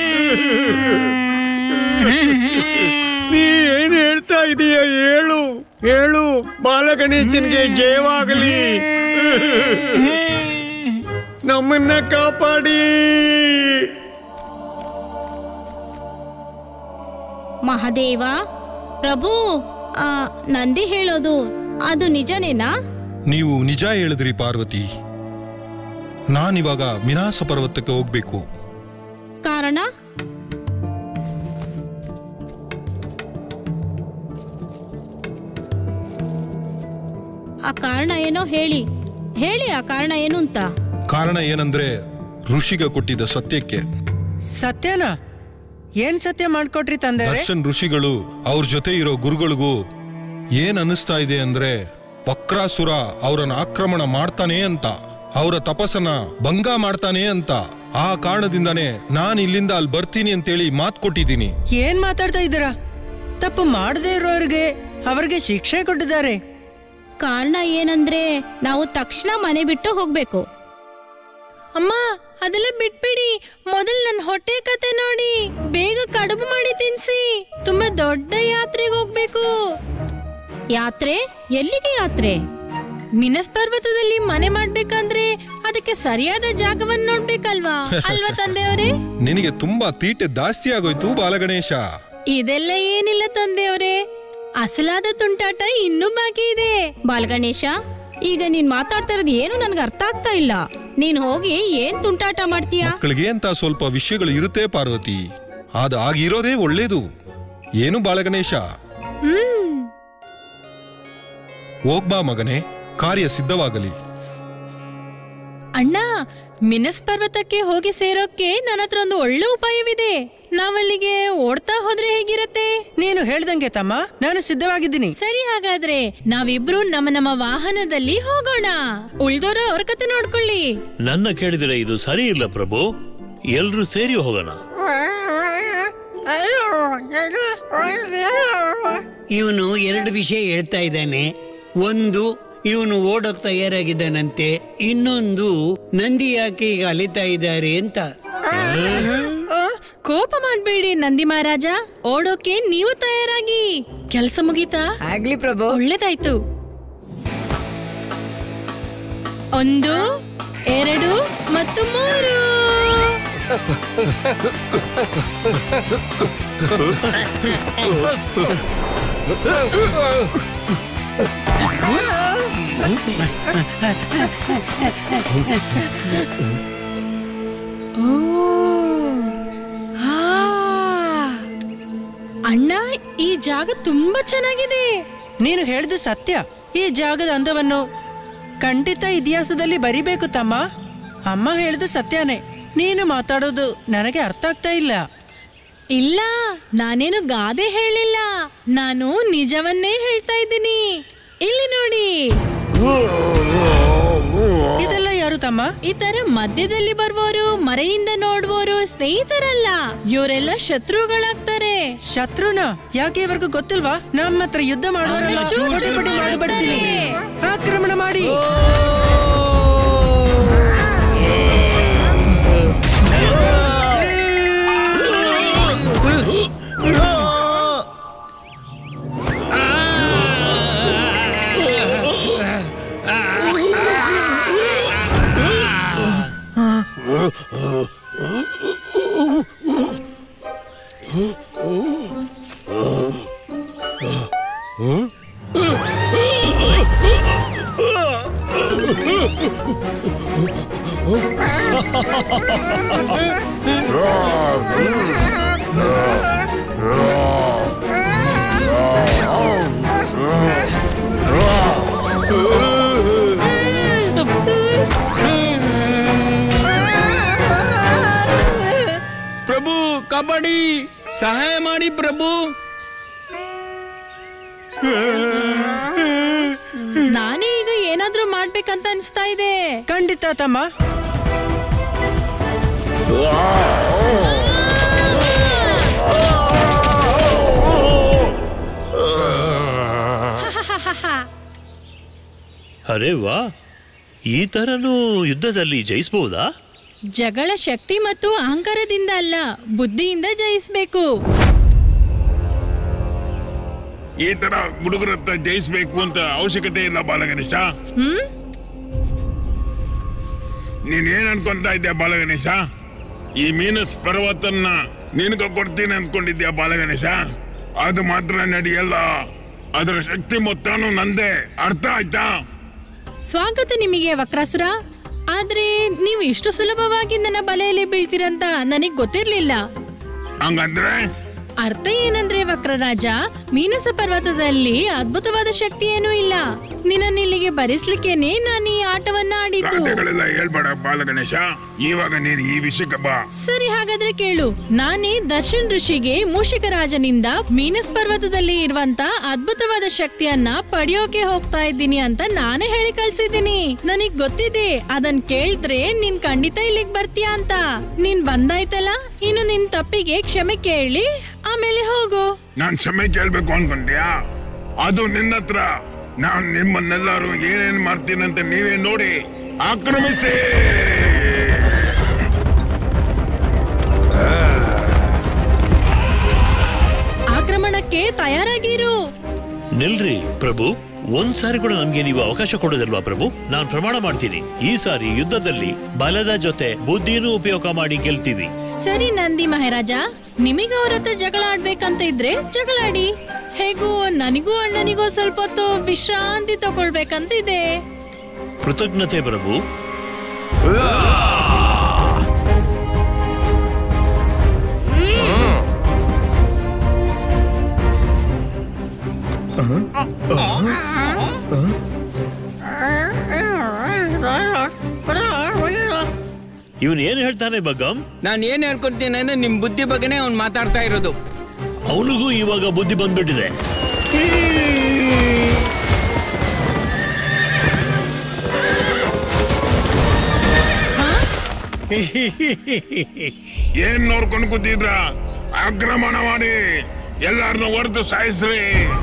ನೀ ಏನ್ ಹೇಳ್ತಾ ಇದೀಯ ಹೇಳು ಹೇಳು ಬಾಲಗಣೇಶನ್ಗೆ ಜಯವಾಗಲಿ ನಮ್ಮನ್ನ ಕಾಪಾಡಿ ಮಹಾದೇವ ಪ್ರಭು ಆ, ನಂದಿ ಹೇಳೋದು ಅದು ನಿಜನೇನಾ ನೀವು ನಿಜ ಹೇಳಿದ್ರಿ ಪಾರ್ವತಿ ನಾನಿವಾಗ ಮಿನಾಸ ಪರ್ವತಕ್ಕೆ ಹೋಗ್ಬೇಕು ಕಾರಣ ಆ ಕಾರಣ ಏನೋ ಹೇಳಿ ಹೇಳಿ ಆ ಕಾರಣ ಏನು ಅಂತ ಕಾರಣ ಏನಂದ್ರೆ ಋಷಿಗ ಕೊಟ್ಟಿದ್ದ ಸತ್ಯಕ್ಕೆ ಸತ್ಯನ ಏನ್ ಸತ್ಯ ಮಾಡ್ಕೊಟ್ರಿ ತಂದೆ ದರ್ಶನ್ ಋಷಿಗಳು ಅವ್ರ ಜೊತೆ ಇರೋ ಗುರುಗಳಿಗೂ ಏನ್ ಅನ್ನಿಸ್ತಾ ಇದೆ ಅಂದ್ರೆ ವಕ್ರಾಸುರ ಅವರನ್ನ ಆಕ್ರಮಣ ಮಾಡ್ತಾನೆ ಅಂತ ಅವರ ತಪಸ್ಸನ್ನ ಭಂಗ ಮಾಡ್ತಾನೆ ಅಂತ ಆ ಕಾರಣದಿಂದಾನೇ ನಾನ್ ಇಲ್ಲಿಂದ ಅಲ್ಲಿ ಬರ್ತೀನಿ ಅಂತೇಳಿ ಮಾತ್ ಕೊಟ್ಟಿದ್ದೀನಿ ಏನ್ ಮಾತಾಡ್ತಾ ಇದ್ದೀರಾ ತಪ್ಪು ಮಾಡದೇ ಇರೋರಿಗೆ ಅವರಿಗೆ ಶಿಕ್ಷೆ ಕೊಟ್ಟಿದ್ದಾರೆ ಕಾರಣ ಏನಂದ್ರೆ ನಾವು ತಕ್ಷಣ ಮನೆ ಬಿಟ್ಟು ಹೋಗ್ಬೇಕು ಅಮ್ಮ ಅದೆಲ್ಲ ಬಿಟ್ಬಿಡಿ ಮೊದಲು ನನ್ನ ಹೊಟ್ಟೆ ಕತೆ ನೋಡಿ ಬೇಗ ಕಡುಬು ಮಾಡಿ ತಿನ್ಸಿ ತುಂಬಾ ದೊಡ್ಡ ಯಾತ್ರೆಗೆ ಹೋಗ್ಬೇಕು ಯಾತ್ರೆ ಎಲ್ಲಿಗೆ ಯಾತ್ರೆ ಮಿನಸ್ ಪರ್ವತದಲ್ಲಿ ಮನೆ ಮಾಡ್ಬೇಕಂದ್ರೆ ಅದಕ್ಕೆ ಸರಿಯಾದ ಜಾಗವನ್ನ ನೋಡ್ಬೇಕಲ್ವಾ ಅಲ್ವಾ ತಂದೆಯವರೇ ನಿನಗೆ ತುಂಬಾ ತೀಟೆ ಜಾಸ್ತಿ ಆಗೋಯ್ತು ಬಾಲಗಣೇಶ ಇದೆಲ್ಲ ಏನಿಲ್ಲ ತಂದೆಯವರೇ ಅಸಲಾದ ತುಂಟಾಟ ಇನ್ನೂ ಬಾಕಿ ಇದೆ ಬಾಲಗಣೇಶ ಈಗ ನೀನ್ ಮಾತಾಡ್ತಾ ಇರೋದು ಏನು ನನ್ಗೆ ಅರ್ಥ ಆಗ್ತಾ ಇಲ್ಲ ನೀನ್ ಹೋಗಿ ಏನ್ ತುಂಟಾಟ ಮಾಡ್ತೀಯಾ ಮಕ್ಕಳಿಗೆ ಅಂತ ಸ್ವಲ್ಪ ವಿಷಯಗಳು ಇರುತ್ತೆ ಪಾರ್ವತಿ ಅದು ಆಗಿರೋದೇ ಒಳ್ಳೇದು ಏನು ಬಾಲಗಣೇಶ ಹ್ಮ್ ಹೋಗ್ಬಾ ಮಗನೇ ಕಾರ್ಯ ಸಿದ್ಧವಾಗಲಿ ಅಣ್ಣ ಮಿನಸ್ ಪರ್ವತಕ್ಕೆ ಹೋಗಿ ಸೇರೋಕೆ ನನ್ನ ಹತ್ರ ಒಂದು ಒಳ್ಳೆ ಉಪಾಯವಿದೆ ನಾವಲ್ಲಿಗೆ ಓಡ್ತಾ ಹೋದ್ರೆ ಹೇಗಿರತ್ತೆ ನೀನು ಹೇಳ್ದಂಗೆ ತಮ್ಮ ನಾನು ಸಿದ್ಧವಾಗಿದ್ದೀನಿ ಸರಿ ಹಾಗಾದ್ರೆ ನಾವಿಬ್ರು ನಮ್ಮ ನಮ್ಮ ವಾಹನದಲ್ಲಿ ಹೋಗೋಣ ಉಳ್ದೋರ ಅವ್ರ ಕತೆ ನೋಡ್ಕೊಳ್ಳಿ ನನ್ನ ಕೇಳಿದರೆ ಇದು ಸರಿ ಇಲ್ಲ ಪ್ರಭು ಎಲ್ರೂ ಸೇರಿ ಹೋಗೋಣ ಇವನು ಎರಡು ವಿಷಯ ಹೇಳ್ತಾ ಇದ್ದಾನೆ ಒಂದು ಇವನು ಓಡೋಕ್ ತಯಾರಾಗಿದ್ದಾನಂತೆ ಇನ್ನೊಂದು ನಂದಿ ಯಾಕೆ ಈಗ ಅಲಿತಾ ಇದ್ದಾರೆ ಅಂತ ಕೋಪ ಮಾಡ್ಬೇಡಿ ನಂದಿ ಮಹಾರಾಜ ಓಡೋಕೆ ನೀವು ತಯಾರಾಗಿ ಕೆಲಸ ಮುಗೀತಾ ಆಗ್ಲಿ ಪ್ರಭು ಒಳ್ಳೇದಾಯ್ತು ಒಂದು ಎರಡು ಮತ್ತು ಮೂರು ಓ ಆ. ಅಣ್ಣ ಈ ಜಾಗ ತುಂಬಾ ಚೆನ್ನಾಗಿದೆ ನೀನು ಹೇಳಿದ ಸತ್ಯ ಈ ಜಾಗದ ಅಂದವನ್ನು ಖಂಡಿತ ಇತಿಹಾಸದಲ್ಲಿ ಬರಿಬೇಕು ತಮ್ಮ ಅಮ್ಮ ಹೇಳಿದ ಸತ್ಯನೇ ನೀನು ಮಾತಾಡೋದು ನನಗೆ ಅರ್ಥ ಆಗ್ತಾ ಇಲ್ಲ ಇಲ್ಲ ನಾನೇನು ಗಾದೆ ಹೇಳಿಲ್ಲ ನಾನು ನಿಜವನ್ನೇ ಹೇಳ್ತಾ ಇದ್ದೀನಿ ಇಲ್ಲಿ ನೋಡಿ ಇದೆಲ್ಲ ಯಾರು ತಮ್ಮ ಈ ತರ ಮಧ್ಯದಲ್ಲಿ ಬರುವವರು ಮರೆಯಿಂದ ನೋಡುವವರು ಸ್ನೇಹಿತರಲ್ಲ ಇವರೆಲ್ಲ ಶತ್ರುಗಳಾಗ್ತಾರೆ ಶತ್ರುನ ಯಾಕೆ ಇವರಿಗೂ ಗೊತ್ತಿಲ್ವಾ ನಮ್ಮ ಹತ್ರ ಯುದ್ಧ ಮಾಡುವವರೆಲ್ಲ ಅವ್ರನ್ನ ಚೂರು ಪುಡಿ ಪುಡಿ ಚೂರು ಮಾಡಿಬಿಡ್ತೀನಿ ಮಾಡ್ತಾರೆ. ಆಕ್ರಮಣ ಮಾಡಿ ಪ್ರಭು ಕಬಡ್ಡಿ ಸಹಾಯ ಮಾಡಿ ಪ್ರಭು ನಾನೇ ಈಗ ಏನಾದ್ರೂ ಮಾಡ್ಬೇಕಂತ ಅನ್ಸ್ತಾ ಇದೆ ಖಂಡಿತ ತಮ್ಮ ಅರೆ ವಾ ಈ ತರನು ಯುದ್ಧದಲ್ಲಿ ಜಯಿಸಬಹುದಾ ಜಗಳ ಶಕ್ತಿ ಮತ್ತು ಅಹಂಕಾರದಿಂದ ಅಲ್ಲ ಬುದ್ಧಿಯಿಂದ ಜಯಿಸ್ಬೇಕು ಈ ತರ ಹುಡುಗರ ಹತ್ರ ಜಯಿಸ್ಬೇಕು ಅಂತ ಅವಶ್ಯಕತೆ ಇಲ್ಲ ಬಾಲಗಣೇಶ ಹ್ಮ್ ನೀನ್ ಏನ್ ಅನ್ಕೊಂತ ಇದ್ಯಾ ಬಾಲಗಣೇಶ ಈ ಮೀನಸ್ ಪರ್ವತನ್ನ ನಿನಗ ಕೊಡ್ತೀನಿ ಅನ್ಕೊಂಡಿದ್ಯಾ ಬಾಲಗಣೇಶ ಅದು ಮಾತ್ರ ನಡೆಯಲ್ಲ ಅದರ ಶಕ್ತಿ ಮೊತ್ತನೂ ನಂದೇ ಅರ್ಥ ಆಯ್ತಾ ಸ್ವಾಗತ ನಿಮಗೆ ವಕ್ರಾಸುರ ಆದ್ರೆ ನೀವು ಇಷ್ಟು ಸುಲಭವಾಗಿ ನನ್ನ ಬಲೆಯಲ್ಲಿ ಬೀಳ್ತೀರಂತ ನನಗ್ ಗೊತ್ತಿರ್ಲಿಲ್ಲ ಹಂಗಂದ್ರೆ ಅರ್ಥ ಏನಂದ್ರೆ ವಕ್ರರಾಜ ಮೀನಸ ಪರ್ವತದಲ್ಲಿ ಅದ್ಭುತವಾದ ಶಕ್ತಿ ಏನೂ ಇಲ್ಲ ನಿನ್ನನ್ನು ಇಲ್ಲಿಗೆ ಬರಿಸ್ಲಿಕ್ಕೇನೆ ನಾನು ಈ ಆಟವನ್ನ ಆಡಿದ್ದು ಗಾದೆಗಳೆಲ್ಲ ಹೇಳ್ಬೇಡ ಬಾಲಗಣೇಶ ಇವಾಗ ನೀನು ಈ ವಿಷಯಕ್ಕೆ ಬಾ ಸರಿ ಹಾಗಾದ್ರೆ ಕೇಳು ನಾನೇ ದರ್ಶನ್ ಋಷಿಗೆ ಮೂಷಿಕ ರಾಜನಿಂದ ಮೀನಸ್ ಪರ್ವತದಲ್ಲಿ ಇರುವಂತ ಅದ್ಭುತವಾದ ಶಕ್ತಿಯನ್ನ ಪಡೆಯೋಕೆ ಹೋಗ್ತಾ ಇದ್ದೀನಿ ಅಂತ ನಾನೇ ಹೇಳಿ ಕಳ್ಸಿದ್ದೀನಿ ನನಗ್ ಗೊತ್ತಿದೆ ಅದನ್ ಕೇಳಿದ್ರೆ ನೀನ್ ಖಂಡಿತ ಇಲ್ಲಿಗ್ ಬರ್ತೀಯ ಅಂತ ನೀನ್ ಬಂದಾಯ್ತಲ್ಲ ಇನ್ನು ನಿನ್ ತಪ್ಪಿಗೆ ಕ್ಷಮೆ ಕೇಳಿ ಆಮೇಲೆ ಹೋಗು ನಾನ್ ಕ್ಷಮೆ ಕೇಳ್ಬೇಕು ಅನ್ಕೊಂಡ್ಯಾ ಅದು ನಿನ್ನ ಹತ್ರ ನಾನ್ ನಿಮ್ಮನ್ನೆಲ್ಲರೂ ಏನೇನ್ ಮಾಡ್ತೀನಂತ ನೀವೇ ನೋಡಿ ಆಕ್ರಮಿಸಿ ಆಕ್ರಮಣಕ್ಕೆ ತಯಾರಾಗಿರು ನಿಲ್ರಿ ಪ್ರಭು ಒಂದ್ ಸಾರಿ ಕೂಡ ನಮ್ಗೆ ನೀವು ಅವಕಾಶ ಕೊಡೋದಿಲ್ವಾ ಪ್ರಭು ನಾನ್ ಪ್ರಮಾಣ ಮಾಡ್ತೀನಿ ಈ ಸಾರಿ ಯುದ್ಧದಲ್ಲಿ ಬಲದ ಜೊತೆ ಬುದ್ಧಿನೂ ಉಪಯೋಗ ಮಾಡಿ ಗೆಲ್ತೀವಿ ಸರಿ ನಂದಿ ಮಹಾರಾಜ ನಿಮಗೆ ಅವ್ರ ಹತ್ರ ಜಗಳ ಆಡ್ಬೇಕಂತ ಇದ್ರೆ ಜಗಳಾಡಿ ಹೇಗೂ ನನಗೂ ಅಣ್ಣನಿಗೂ ಸ್ವಲ್ಪ ಹೊತ್ತು ವಿಶ್ರಾಂತಿ ತಗೊಳ್ಬೇಕಂತ ಇದೆ ಕೃತಜ್ಞತೆ ಪ್ರಭು ಇವನ್ ಏನ್ ಹೇಳ್ತಾನೆ ಬಗ್ಗಂ ನಾನು ಏನ್ ಹೇಳ್ಕೊಡ್ತೀನಿ ಅಂದ್ರೆ ನಿಮ್ ಬುದ್ಧಿ ಬಗ್ಗೆನೇ ಅವ್ನು ಮಾತಾಡ್ತಾ ಇರೋದು ಅವನಿಗೂ ಇವಾಗ ಬುದ್ಧಿ ಬಂದ್ಬಿಟ್ಟಿದೆ ಏನ್ ನೋಡ್ಕೊಂಡು ಕೂತಿದ್ರ ಆಕ್ರಮಣ ಮಾಡಿ ಎಲ್ಲಾರನ್ನ ಹೊಡೆದು ಸಾಯಿಸ್ರಿ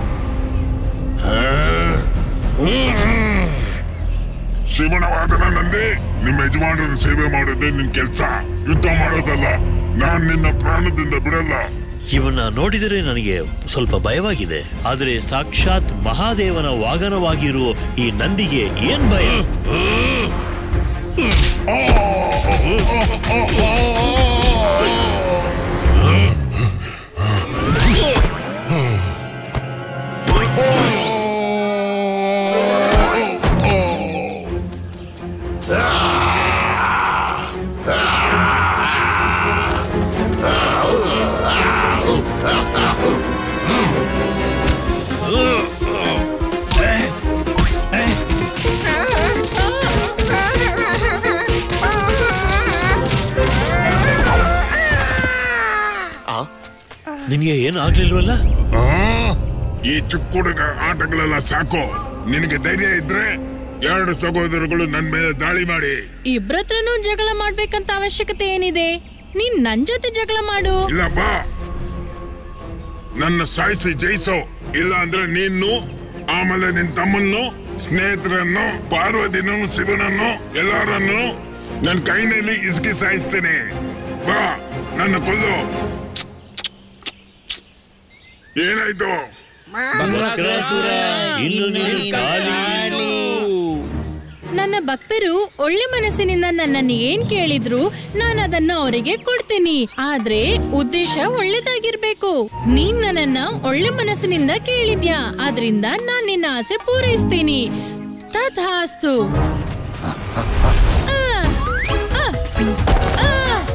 ಶಿವಣವಾದನ ನಂದಿ ನಿಮ್ಮ ಯಜಮಾನರ ಸೇವೆ ಮಾಡೋದೇ ನಿನ್ ಕೆಲ್ಸ ಯುದ್ಧ ಮಾಡೋದಲ್ಲ ನಾನ್ ನಿನ್ನ ಪ್ರಾಣದಿಂದ ಬಿಡಲ್ಲ ಇವನ್ನ ನೋಡಿದರೆ ನನಗೆ ಸ್ವಲ್ಪ ಭಯವಾಗಿದೆ ಆದರೆ ಸಾಕ್ಷಾತ್ ಮಹಾದೇವನ ವಾಗನವಾಗಿರುವ ಈ ನಂದಿಗೆ ಏನ್ ಭಯ ನಿನ್ಗೆ ಏನು ಆಗ್ಲಿಲ್ವಲ್ಲ ಆ, ಈ ಚಿಕ್ಕ ಹುಡುಗ ಆಟಗಳೆಲ್ಲ ಸಾಕು ನಿನಗೆ ಧೈರ್ಯ ಇದ್ರೆ ಎರಡು ಸಹೋದರಗಳು ನನ್ ಮೇಲೆ ದಾಳಿ ಮಾಡಿ ಇಬ್ರತ್ರನೂ ಜಗಳ ಮಾಡ್ಬೇಕಂತ ಅವಶ್ಯಕತೆ ಏನಿದೆ ನೀನ್ ನನ್ ಜೊತೆ ಜಗಳ ಮಾಡು ಇಲ್ಲ ಬಾ ನನ್ನ ಸಾಯಿಸಿ ಜಯಿಸೋ ಇಲ್ಲ ಅಂದ್ರೆ ನೀನು ಆಮೇಲೆ ನಿನ್ ತಮ್ಮನ್ನು ಸ್ನೇಹಿತರನ್ನು ಪಾರ್ವತಿನೂ ಶಿವನನ್ನು ಎಲ್ಲರನ್ನು ನನ್ನ ಕೈನಲ್ಲಿ ಇಸ್ಕಿ ಸಾಯಿಸ್ತೇನೆ ಬಾ ನನ್ನ ಕೊಲ್ಲು ಏನಾಯ್ತು ಇನ್ನು ನೀನು ಖಾಲಿ. ನನ್ನ ಭಕ್ತರು ಒಳ್ಳೆ ಮನಸ್ಸಿನಿಂದ ನನ್ನನ್ನು ಏನ್ ಕೇಳಿದ್ರು ನಾನು ಅದನ್ನ ಅವರಿಗೆ ಕೊಡ್ತೀನಿ ಆದ್ರೆ ಉದ್ದೇಶ ಒಳ್ಳೇದಾಗಿರ್ಬೇಕು ನೀನ್ ನನ್ನನ್ನ ಒಳ್ಳೆ ಮನಸ್ಸಿನಿಂದ ಕೇಳಿದ್ಯಾ ಆದ್ರಿಂದ ನಾನ್ ನಿನ್ನ ಆಸೆ ಪೂರೈಸ್ತೀನಿ ತಥಾಸ್ತು ಆ, ಆ, ಆ.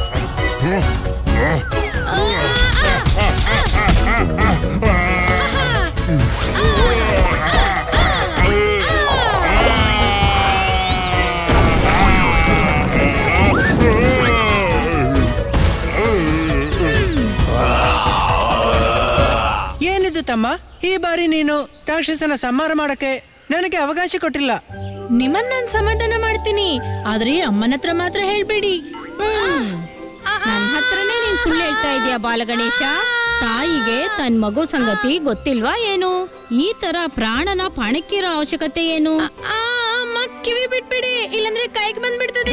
ಏನಿದು ತಮ್ಮ ಈ ಬಾರಿ ನೀನು ರಾಕ್ಷಸನ ಸಂಹಾರ ಮಾಡಕ್ಕೆ ನನಗೆ ಅವಕಾಶ ಕೊಟ್ಟಿಲ್ಲ ನಿಮ್ಮನ್ನ ನಾನ್ ಸಮಾಧಾನ ಮಾಡ್ತೀನಿ ಆದ್ರೆ ಅಮ್ಮನ ಹತ್ರ ಮಾತ್ರ ಹೇಳ್ಬೇಡಿ ನನ್ನ ಹತ್ರನೇ ನೀನ್ ಸುಳ್ಳು ಹೇಳ್ತಾ ಇದೀಯ ಬಾಲಗಣೇಶ ತಾಯಿಗೆ ತನ್ ಮಗು ಸಂಗತಿ ಗೊತ್ತಿಲ್ವಾ ಏನು ಈ ತರ ಪ್ರಾಣನ ಪಣಕ್ಕಿರೋ ಅವಶ್ಯಕತೆ ಏನು ಆ, ಅಮ್ಮ ಕಿವಿ ಬಿಟ್ಬಿಡಿ ಇಲ್ಲಂದ್ರೆ ಕೈಗೆ ಬಂದ್ಬಿಡ್ತದೆ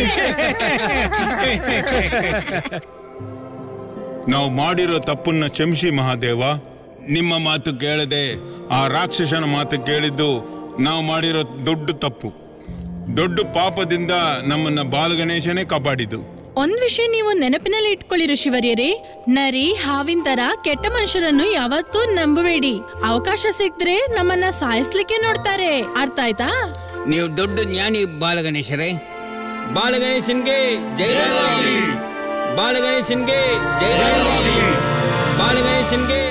ನಾವು ಮಾಡಿರೋ ತಪ್ಪನ್ನ ಕ್ಷಮಿಸಿ ಮಹಾದೇವ ನಿಮ್ಮ ಮಾತು ಕೇಳದೆ ಆ ರಾಕ್ಷಸನ ಮಾತು ಕೇಳಿದ್ದು ನಾವು ಮಾಡಿರೋ ದೊಡ್ಡ ತಪ್ಪು ದೊಡ್ಡ ಪಾಪದಿಂದ ನಮ್ಮನ್ನ ಬಾಲಗಣೇಶನೇ ಕಾಪಾಡಿದ್ದು ಒಂದ್ ವಿಷಯ ನೀವು ನೆನಪಿನಲ್ಲಿ ಇಟ್ಕೊಳ್ಳಿ ಋಷಿವರ್ಯರೇ ನರಿ ಹಾವಿನ ತರ ಕೆಟ್ಟ ಮನುಷ್ಯರನ್ನು ಯಾವತ್ತೂ ನಂಬಬೇಡಿ ಅವಕಾಶ ಸಿಕ್ದ್ರೆ ನಮ್ಮನ್ನ ಸಾಯಿಸ್ಲಿಕ್ಕೆ ನೋಡ್ತಾರೆ ಅರ್ಥ ಆಯ್ತಾ ನೀವು ದೊಡ್ಡ ಜ್ಞಾನಿ ಬಾಲಗಣೇಶರೇ ಬಾಲಗಣೇಶನ್ಗೆ ಜೈ ಬಾಲಗಣೇಶನ್ಗೆ ಜೈ ಬಾಲಗಣೇಶನ್ಗೆ